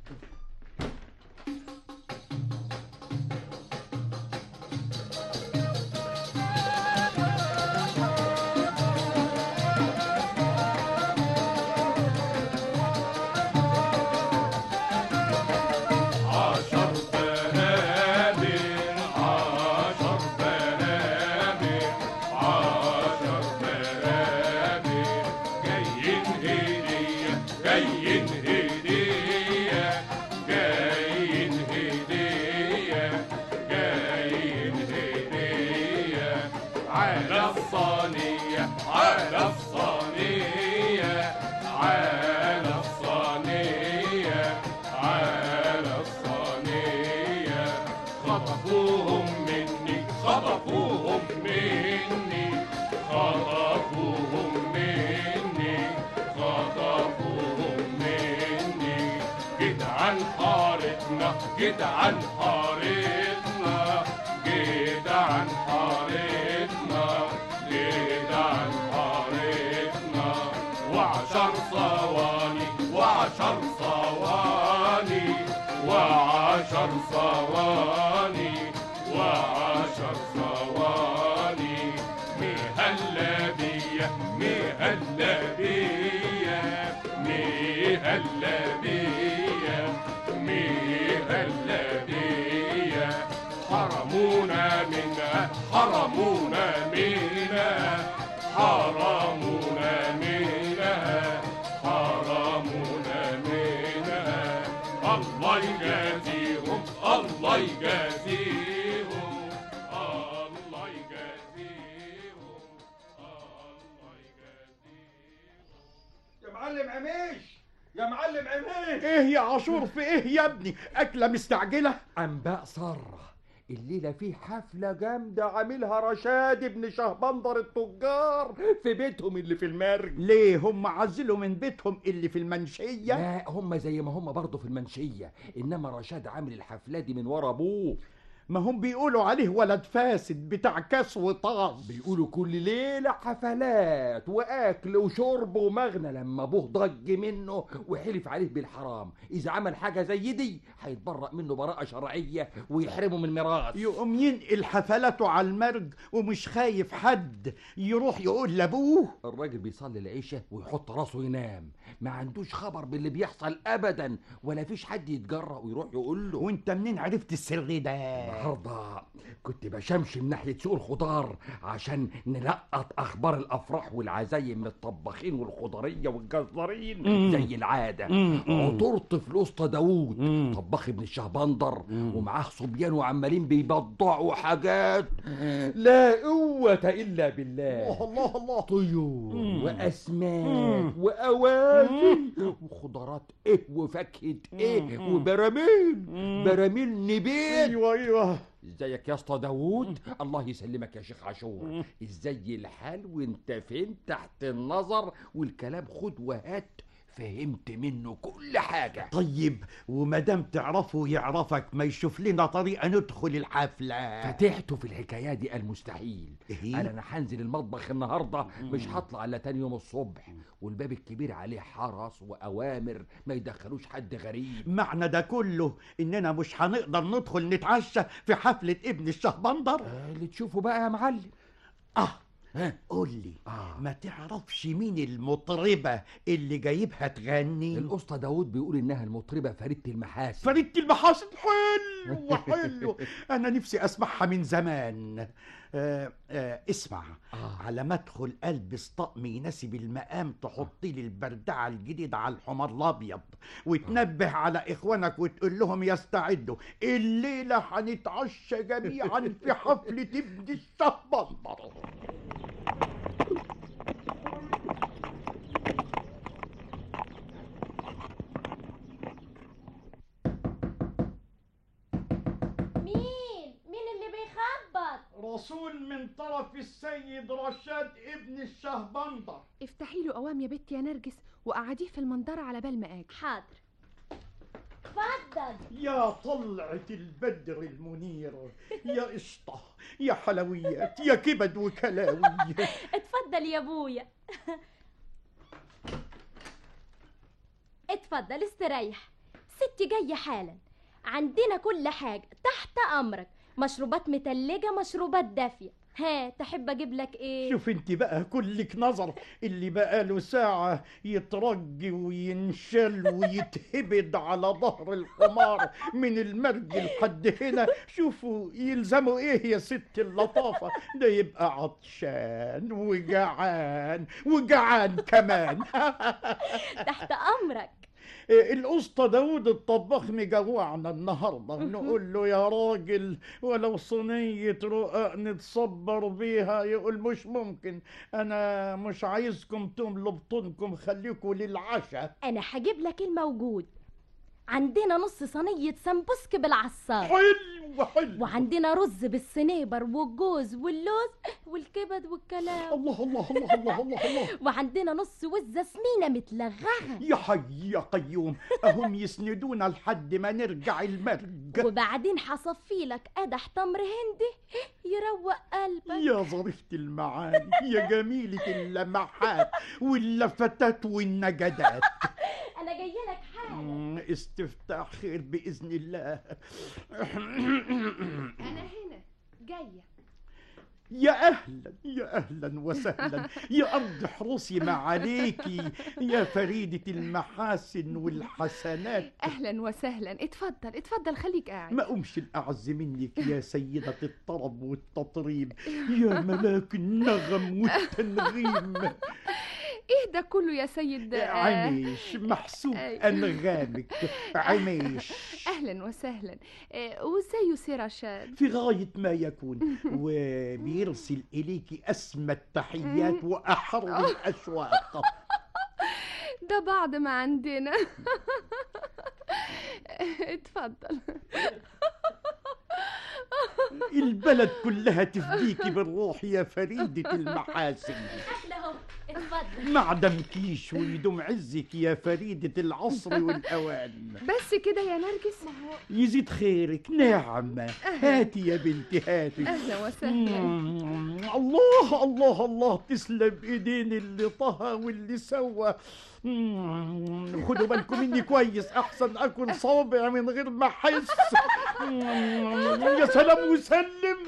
عشر بنابل عشر بنابل عشر بنابل جايين هدية جايين هدية جايين هدية جايين هدية على الصينية على الصينية على الصينية على الصينية خطفوهم مني خطفوهم مني خطفوهم مني خطفوهم مني جدعان حارتنا جدعان حارتنا جدعان حارتنا جدعان حارتنا وعشر صواني وعشر صواني وعشر صواني وعشر صواني مهلا بيا مهلا بيا مهلا بيا مهلا بيا حرمونا منها حرمونا منها حرمونا منها حرمونا منها الله يجازيهم الله يجازيهم الله يجازيهم يا معلم عميش يا معلم عميش ايه يا عاشور في ايه يا ابني اكله مستعجله انباء سارة الليلة في حفلة جامدة عاملها رشاد ابن شهبندر التجار في بيتهم اللي في المرج ليه هم عزلوا من بيتهم اللي في المنشيه لا هم زي ما هم برضه في المنشية انما رشاد عامل الحفلة دي من ورا ابوه ما هم بيقولوا عليه ولد فاسد بتاع كاس وطاس بيقولوا كل ليلة حفلات وأكل وشرب ومغنى لما أبوه ضج منه وحلف عليه بالحرام إذا عمل حاجة زي دي هيتبرأ منه براءة شرعية ويحرمه من الميراث يقوم ينقل حفلاته على المرج ومش خايف حد يروح يقول لابوه الراجل بيصلي العشاء ويحط راسه ينام ما عندوش خبر باللي بيحصل أبدا ولا فيش حد يتجرأ ويروح يقول له وانت منين عرفت السر ده النهارده كنت بشمشم ناحية سوق الخضار عشان نلقط أخبار الأفراح والعزايم من الطباخين والخضرية والجزارين مم. زي العادة مم. عطرت في الوسطى داوود طباخ ابن الشهبندر ومعاه صبيان وعمالين بيبضعوا حاجات لا قوة إلا بالله الله الله طيور مم. وأسماك مم. وأواني وخضارات إيه وفاكهة إيه مم. وبراميل مم. براميل نبيت ايوه ايوه ازيك يا اسطى داوود الله يسلمك يا شيخ عاشور ازاي الحال وانت فين تحت النظر والكلام خد وهات فهمت منه كل حاجة طيب وما دام تعرفه يعرفك ما يشوف لنا طريقه ندخل الحفله فتحته في الحكاية دي قال مستحيل إيه؟ قال انا هنزل المطبخ النهارده مش هطلع الا تاني يوم الصبح والباب الكبير عليه حرس واوامر ما يدخلوش حد غريب معنى ده كله اننا مش هنقدر ندخل نتعشى في حفله ابن الشهبندر اللي تشوفه بقى يا معلم اه قول لي آه. ما تعرفش مين المطربة اللي جايبها تغني الأسطى داود بيقول إنها المطربة فريدة المحاسن فريدة المحاسن حلو حلو أنا نفسي أسمعها من زمان آه آه اسمع آه. على ما ادخل البس طقم يناسب المقام تحط لي البردعه الجديده على الحمار الابيض وتنبه آه. على اخوانك وتقول لهم يستعدوا الليله هنتعشى جميعا في حفله ابن الشهبندر مين مين اللي بيخبط رسول من طرف السيد رشاد ابن الشهبندر افتحي له قوام يا بنت يا نرجس وقعديه في المنظرة على بال ما اجي حاضر اتفضل يا طلعة البدر المنير يا قشطة يا حلويات يا كبد وكلاوي اتفضل يا ابويا اتفضل استريح ستي جاية حالا عندنا كل حاجة تحت أمرك مشروبات متلجة مشروبات دافية ها تحب أجيب لك إيه؟ شوف انت بقى كلك نظر اللي بقاله ساعة يترج وينشل ويتهبد على ظهر الحمار من المرج لحد هنا شوفوا يلزموا ايه يا ست اللطافة ده يبقى عطشان وجعان وجعان كمان تحت أمرك الاسطى داود الطباخ مجوعنا النهارده نقول له يا راجل ولو صينيه رقاق نتصبر بيها يقول مش ممكن انا مش عايزكم تملوا بطونكم خليكم للعشاء أنا هجيب لك الموجود عندنا نص صينية سمبوسك بالعصار حلو حلو وعندنا رز بالسنيبر والجوز واللوز والكبد والكلام الله الله الله الله الله الله وعندنا نص وزة سمينة متلغغة يا حي يا قيوم اهم يسندونا لحد ما نرجع المرج وبعدين هصفي لك قدح تمر هندي يروق قلبك يا ظريفة المعاني يا جميلة اللمحات واللفتات والنجدات أنا جاية لك حالا استفتاح خير بإذن الله أنا هنا جاية يا أهلا يا أهلا وسهلا يا أرض حروسي ما عليكي يا فريدة المحاسن والحسنات أهلا وسهلا اتفضل اتفضل خليك قاعد ما أمش الأعز منك يا سيدة الطرب والتطريب يا ملاك النغم والتنغيم ايه ده كله يا سيد عميش محسوب أنغامك عميش أهلا وسهلا آه، وازاي سي رشاد في غاية ما يكون وبيرسل إليك أسمى التحيات وأحر الأشواق ده بعد ما عندنا اتفضل البلد كلها تفديكي بالروح يا فريدة المحاسن أكل أهو اتفضل معدم كيش ويدوم عزك يا فريدة العصر والأوان بس كده يا نرجس يزيد خيرك نعمة هاتي يا بنتي هاتي أهلا وسهلا مم، الله الله الله تسلم ايدين اللي طه واللي سوى مم، خدوا بالكم مني كويس احسن اكل صابع من غير ما احس مم، يا سلام وسلم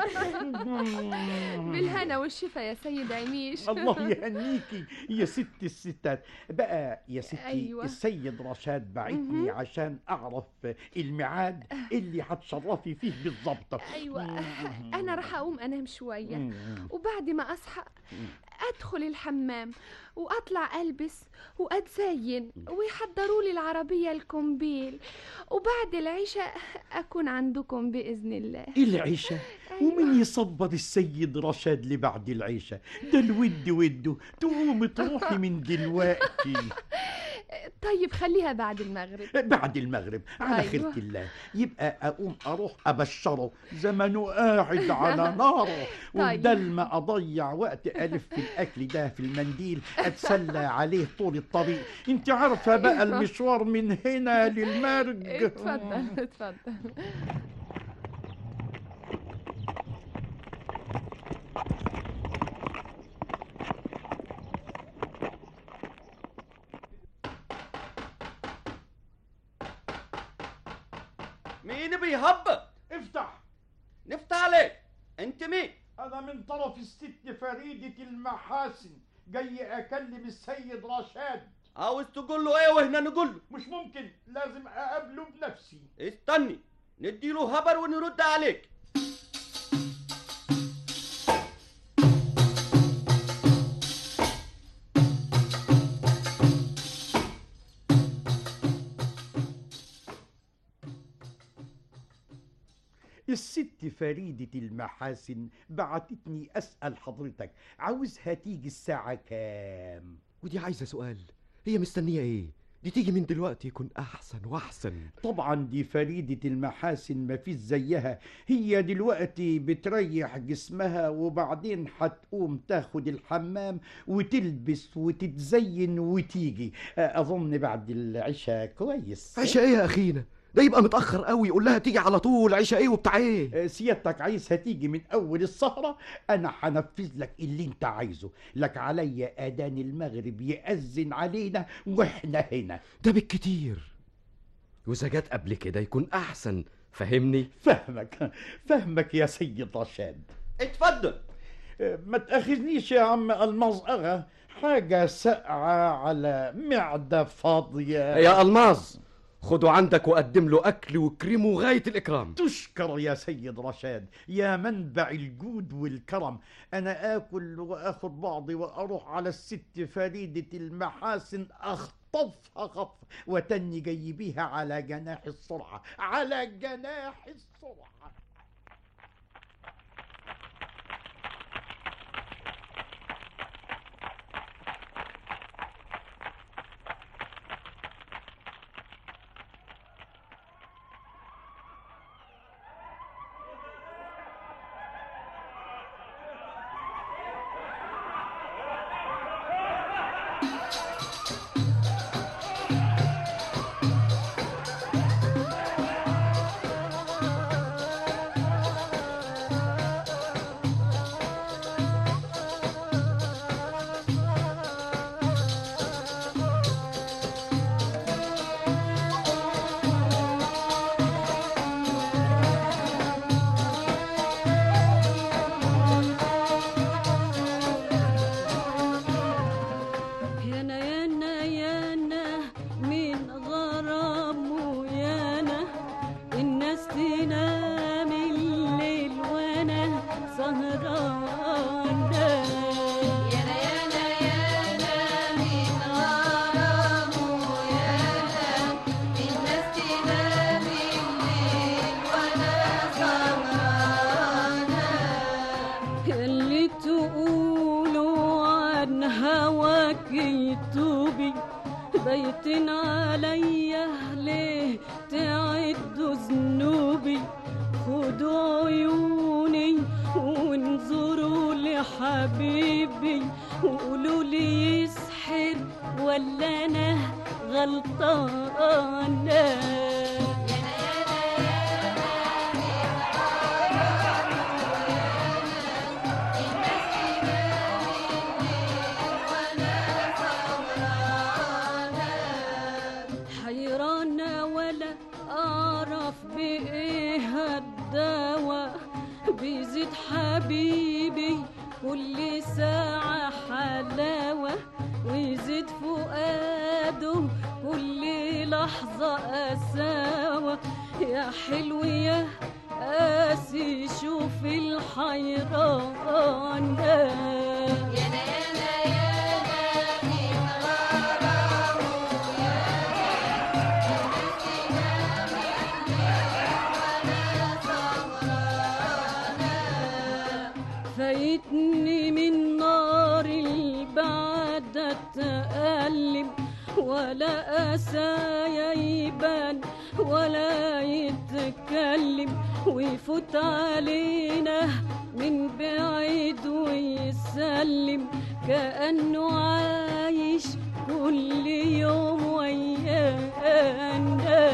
بالهنا والشفا يا سيد عميش الله يهنيكي يا ست الستات بقى يا ستي أيوة. السيد رشاد بعتني مهم. عشان اعرف الميعاد اللي هتشرفي فيه بالظبط ايوه انا راح اقوم انام شويه مم. وبعد ما اصحى ادخل الحمام واطلع البس واتزين ويحضروا لي العربيه الكومبيل وبعد العشاء اكون عندكم باذن الله العشاء ومن يصبر السيد رشاد لبعد العشاء ده الود وده تقوم تروحي من دلوقتي طيب خليها بعد المغرب بعد المغرب على أيوة. خيرة الله يبقى أقوم أروح أبشره زمنه قاعد على ناره وبدل ما أضيع وقت ألف في الأكل ده في المنديل أتسلى عليه طول الطريق أنت عارفة بقى المشوار من هنا للمرج اتفضل اتفضل مين بيهبط افتح نفتح عليك انت مين أنا من طرف الست فريدة المحاسن جاي أكلم السيد رشاد عاوز تقول له ايه وهنا نقول له مش ممكن لازم أقابله بنفسي استني نديله خبر ونرد عليك الست فريدة المحاسن بعتتني أسأل حضرتك عاوزها تيجي الساعة كام ودي عايزة سؤال هي مستنية ايه دي تيجي من دلوقتي يكون احسن واحسن طبعا دي فريدة المحاسن ما فيش زيها هي دلوقتي بتريح جسمها وبعدين هتقوم تاخد الحمام وتلبس وتتزين وتيجي أظن بعد العشاء كويس عشاء ايه يا اخينا ده يبقى متأخر قوي يقول لها تيجي على طول عشاء ايه وبتاع ايه سيادتك عايزها تيجي من أول السهرة أنا هنفذ لك اللي أنت عايزه لك عليا أذان المغرب يأذن علينا وإحنا هنا ده بالكتير وإذا جت قبل كده يكون أحسن فهمني فهمك فهمك يا سيد رشاد اتفضل ما تأخذنيش يا عم المزقرة حاجة ساقعة على معدة فاضية يا الماظ خده عندك وقدم له أكل وكريمه غاية الإكرام تشكر يا سيد رشاد يا منبع الجود والكرم أنا آكل وآخد بعضي وأروح على الست فريدة المحاسن أخطفها خطف وتني جاي بيها على جناح السرعة على جناح السرعة يانا يانا يانا من غرامه يانا الناس تنام الليل وانا سهرانة يانا يانا يانا من غرامه يانا الناس تنام الليل وانا سهرانة اللي تقولوا عن هواك يتوبي بيتن عليا ليه تعدوا ذنوبي خدوا عيوني وانظروا لحبيبي وقولوا لي يسحر ولا انا غلطانه حيرانة ولا أعرف بإيه الدواء بيزيد حبيبي كل ساعة حلاوة ويزيد فؤاده كل لحظة قساوة يا حلو يا قاسي شوف الحيران يانا يانا فايتني من نار البعد اتألم ولا الحسايا يبان ولا يتكلم ويفوت علينا من بعيد ويسلم كأنه عايش كل يوم ويانا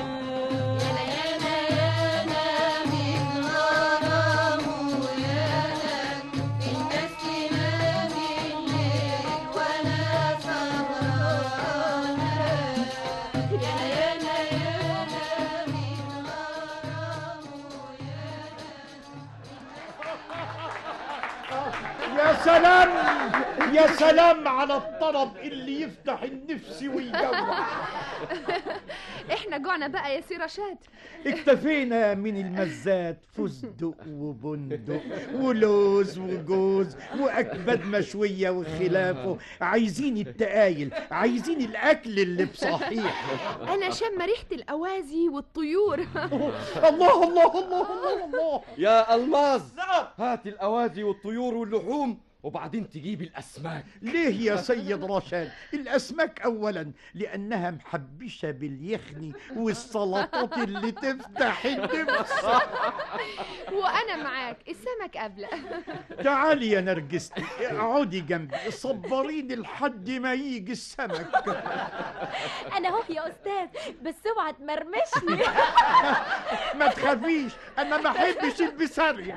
يا سلام يا سلام على الطرب اللي يفتح النفس ويجوع احنا جوعنا بقى يا سي رشاد اكتفينا من المزات فستق وبندق ولوز وجوز واكباد مشويه وخلافه عايزين التقايل عايزين الاكل اللي بصحيح انا شم ريحه الاوازي والطيور الله الله الله الله الله يا الماظ هات الاوازي والطيور واللحوم وبعدين تجيب الاسماك ليه يا سيد رشاد الاسماك اولا لانها محبشه باليخني والسلطات اللي تفتح النفس وانا معاك السمك قبله تعالي يا نرجستي اقعدي جنبي صبريني لحد ما يجي السمك انا اهو يا استاذ بس اوعى تمرمشني ما تخافيش انا ما احبش البسارية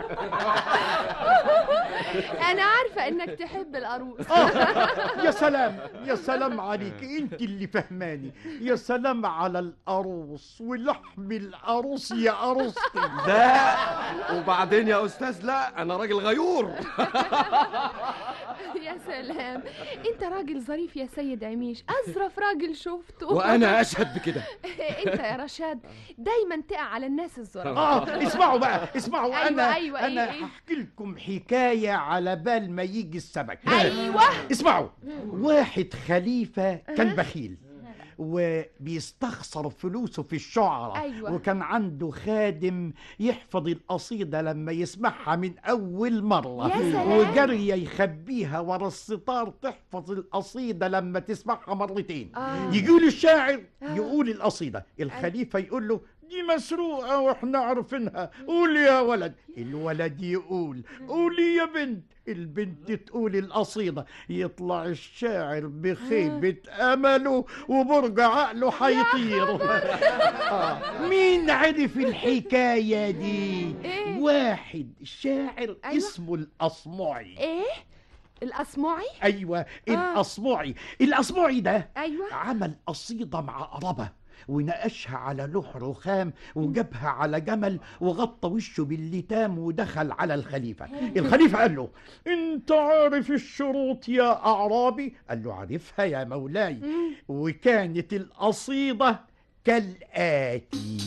انا عارفه انك تحب القاروص آه، يا سلام يا سلام عليك انت اللي فهماني يا سلام على القاروص ولحم القاروص يا قاروصتي لا وبعدين يا استاذ لا انا راجل غيور يا سلام انت راجل ظريف يا سيد عميش اظرف راجل شفته وانا اشهد بكده انت يا رشاد دايما تقع على الناس الظرف اه اسمعوا بقى اسمعوا أيوة، انا أيوة، انا إيه، إيه؟ هحكي لكم حكايه على بال ما يجي السمك أيوة. اسمعوا واحد خليفه كان بخيل وبيستخسر فلوسه في الشعراء أيوة. وكان عنده خادم يحفظ القصيدة لما يسمعها من أول مرة يا سلام. وجري يخبيها ورا الستار تحفظ القصيدة لما تسمعها مرتين آه. يقول الشاعر يقول القصيدة الخليفة يقول له دي مسروقة واحنا عارفينها قول يا ولد الولد يقول قولي يا بنت البنت تقول القصيدة يطلع الشاعر بخيبة أمله وبرج عقله حيطير آه. مين عرف الحكاية دي إيه؟ واحد شاعر أيوة. اسمه الأصمعي ايه الاسمعي أيوة الأصمعي الأصمعي ده ايوه عمل قصيدة مع قربة ونقشها على لوح رخام وجابها على جمل وغطى وشه باللتام ودخل على الخليفة الخليفة قال له انت عارف الشروط يا أعرابي قال له عارفها يا مولاي وكانت القصيدة كالآتي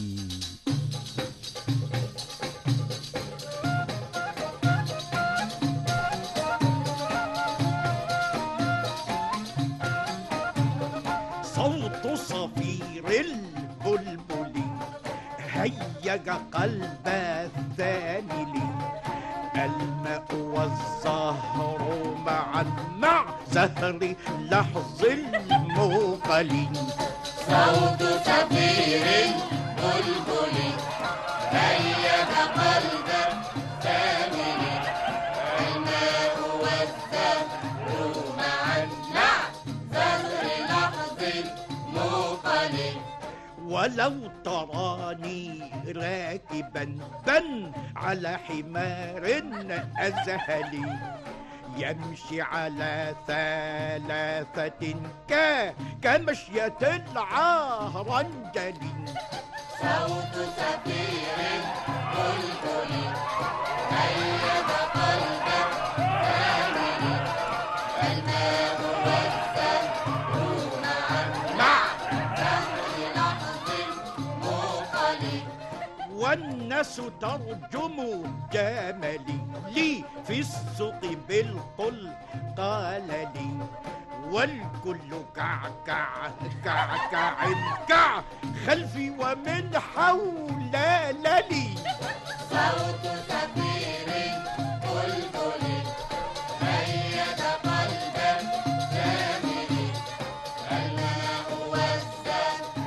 صوت صفير البلبل هيج قلب الثاني الماء والزهر معا مع زهر لحظ الموقل صوت صفير بلبل هيج قلب ثامر الماء والزهر معا مع زهر لحظ موقل ولو تراني راكبا بن على حمار أزهلي يمشي على ثلاثة ك كمشية العهرنجل صوت صفير بلبل هيج قلب ثامر الماء والزهر معا مع زهر لحظ موقل والناس ترجم جملي لي في السوق بالقل قال لي والكل كعكع كعكع كع خلفي ومن حول لي صوت صفير بلبل هيج قلب ثامر الماء والزهر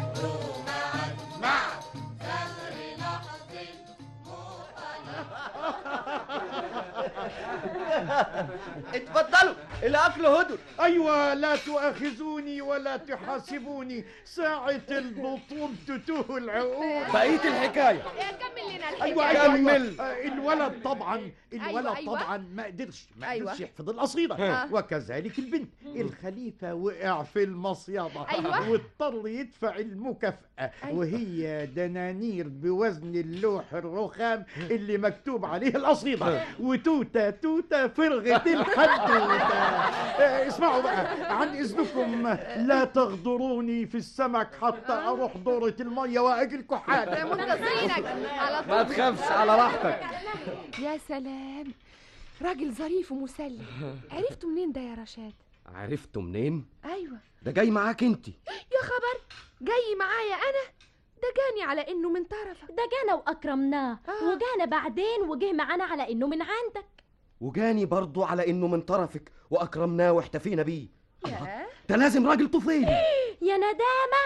اتفضلوا الاكل هدر ايوه لا تؤاخذوني ولا تحاسبوني ساعة البطول تتوه العقول بقية الحكاية كمل لنا الحكاية ايوه ايوه, أيوة. كمل. آه، الولد طبعا الولد أيوة، أيوة. طبعا ما قدرش ما أيوة. قدرش يحفظ القصيده آه. وكذلك البنت الخليفه وقع في المصيده أيوة. واضطر يدفع المكافاه وهي دنانير بوزن اللوح الرخام اللي مكتوب عليه القصيده وتوته توته فرغه الحدوته آه، اسمعوا بقى عن اذنكم لا تغدروني في السمك حتى اروح دوره الميه واجي الكحال منتظرينك على طول ما تخافش على راحتك يا سلام راجل ظريف ومسلي عرفتوا منين ده يا رشاد عرفته منين؟ ايوه ده جاي معاك انت يا خبر جاي معايا انا ده جاني على انه من طرفك ده جانا واكرمناه وجانا بعدين وجه معانا على انه من عندك وجاني برضو على انه من طرفك واكرمناه واحتفينا بيه يا ده لازم راجل طفيلي يا ندامة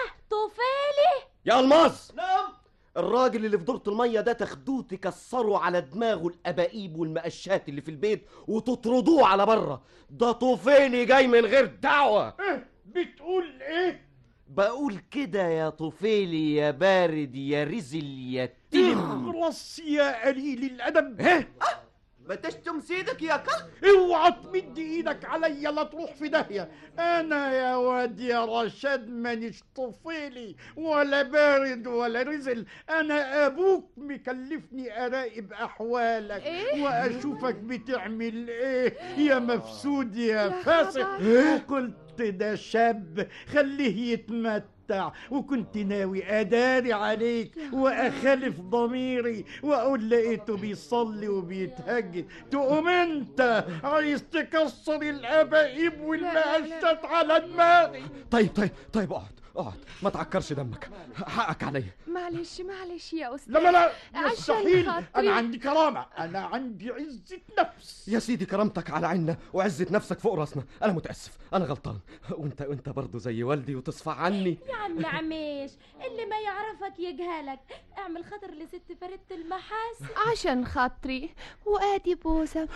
طفيلي يا الماس نعم الراجل اللي في دورة المية ده تاخدوه تكسروا على دماغه الأباقيب والمقشات اللي في البيت وتطردوه على بره ده طوفيلي جاي من غير دعوة بتقول ايه بقول كده يا طفيلي يا بارد يا رزل يا تلم اخرس يا قليل الادب ايه ما تشتم سيدك يا كلب اوعى تمد ايدك عليا لا تروح في داهيه انا يا واد يا رشاد مانيش طفيلي ولا بارد ولا رزل انا ابوك مكلفني اراقب احوالك إيه؟ واشوفك بتعمل ايه يا مفسود يا يا فاسق خبر. وقلت ده شاب خليه يتمتع وكنت ناوي اداري عليك واخالف ضميري واقول لقيته بيصلي وبيتهجد تقوم انت عايز تكسر الاباقيب والمقشات على دماغي طيب طيب طيب اقعد اقعد ما تعكرش دمك حقك عليا معلش معلش يا استاذ لا لا لا عشان مستحيل خاطري. انا عندي كرامه انا عندي عزه نفس يا سيدي كرامتك على عيننا وعزة نفسك فوق راسنا انا متاسف انا غلطان وانت وانت برضه زي والدي وتصفى عني يا عم عميش اللي ما يعرفك يجهلك اعمل خاطر لست فريدة المحاسن عشان خاطري وادي بوسه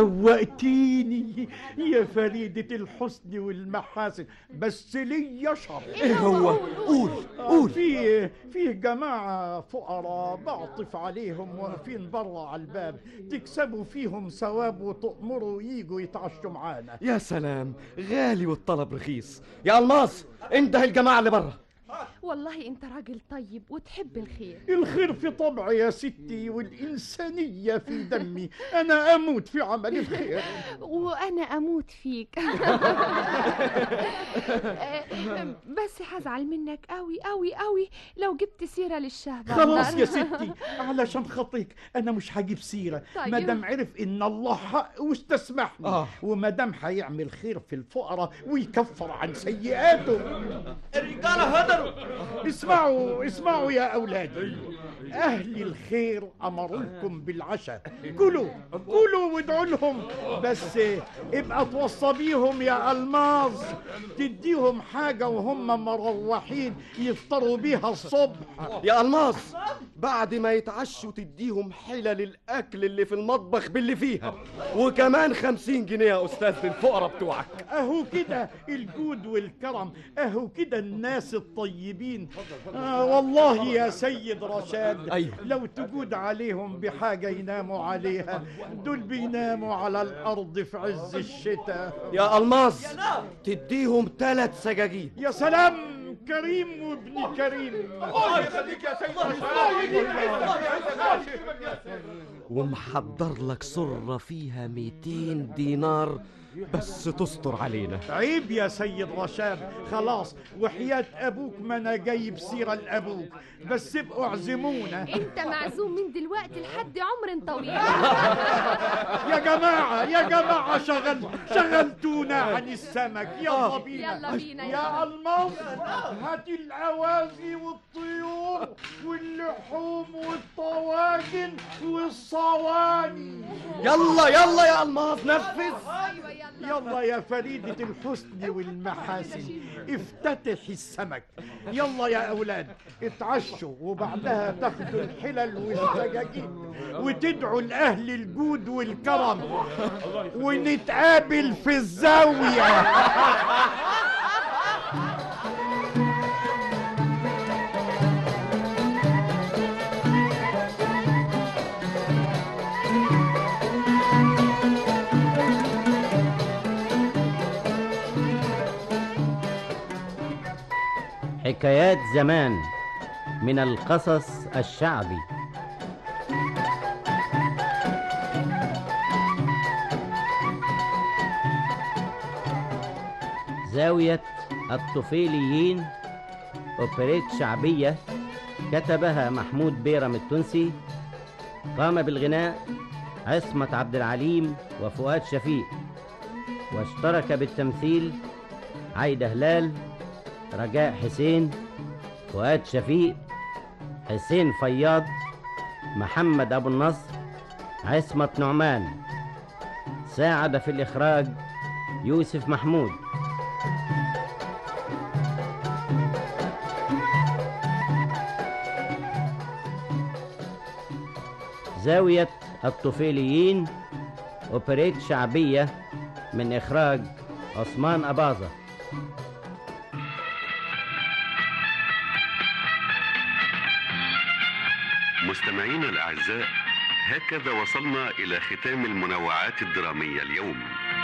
روقتيني يا فريدة الحسن والمحاسن بس ليا شر ايه هو قول قول في في جماعة فقراء بعطف عليهم واقفين برا على الباب تكسبوا فيهم ثواب وتأمروا يجوا يتعشوا معانا يا سلام غالي والطلب رخيص يا الماس انده الجماعه اللي بره والله انت راجل طيب وتحب الخير الخير في طبعي يا ستي والإنسانية في دمي أنا أموت في عمل الخير وانا اموت فيك بس هزعل منك قوي قوي قوي لو جبت سيره للشهبة خلاص يا ستي علشان خاطرك انا مش هجيب سيره طيب. ما دام عرف ان الله حق واستسمحني آه. وما دام هيعمل خير في الفقراء ويكفر عن سيئاته الرجاله هدروا اسمعوا اسمعوا يا اولادي اهل الخير امروا لكم بالعشاء كلوا كلوا وادعوا لهم بس ابقى توصى بيهم يا الماظ تديهم حاجه وهم مروحين يفطروا بيها الصبح يا الماس بعد ما يتعشوا تديهم حلل الاكل اللي في المطبخ باللي فيها وكمان خمسين جنيه يا استاذ للفقراء بتوعك اهو كده الجود والكرم اهو كده الناس الطيبين آه والله يا سيد رشاد أيوه. لو تجود عليهم بحاجة يناموا عليها دول بيناموا على الأرض في عز الشتاء يا الماس تديهم ثلاث سجاجيد يا سلام كريم وابن كريم الله يخليك يا سيد ومحضر لك سرة فيها 200 دينار بس تستر علينا عيب يا سيد رشاد خلاص وحياة أبوك ما أنا جايب سيرة لأبوك بس ابقوا اعزمونا انت معزوم من دلوقتي لحد عمر طويل يا جماعة يا جماعة شغل شغلتونا عن السمك يلا آه. بينا يلا بينا، يا يلا. الماظ هات الأوازي والطيور واللحوم والطواجن والصواني يلا يلا يا الماس نفذ ايوه يلا يلا يا فريدة الحسن والمحاسن افتتح السمك يلا يا أولاد اتعشوا وبعدها تاخدوا الحلل والسجاجيد وتدعوا لأهل الجود والكرم ونتقابل في الزاوية حكايات زمان من القصص الشعبي زاوية الطفيليين أوبريت شعبية كتبها محمود بيرم التونسي قام بالغناء عصمت عبد العليم وفؤاد شفيق واشترك بالتمثيل عايدة هلال رجاء حسين فؤاد شفيق حسين فياض محمد أبو النصر عصمة نعمان ساعد في الإخراج يوسف محمود زاوية الطفيليين أوبريت شعبية من إخراج عثمان أباظة مستمعينا الأعزاء هكذا وصلنا إلى ختام المنوعات الدرامية اليوم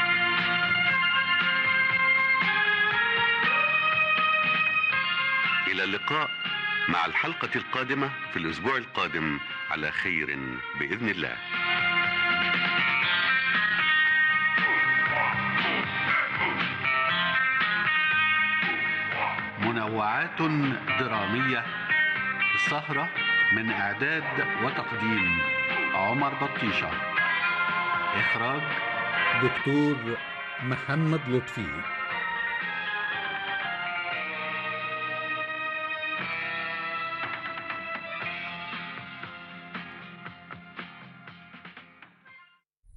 إلى اللقاء مع الحلقة القادمة في الأسبوع القادم على خير بإذن الله منوعات درامية السهرة من إعداد وتقديم عمر بطيشة إخراج دكتور محمد لطفي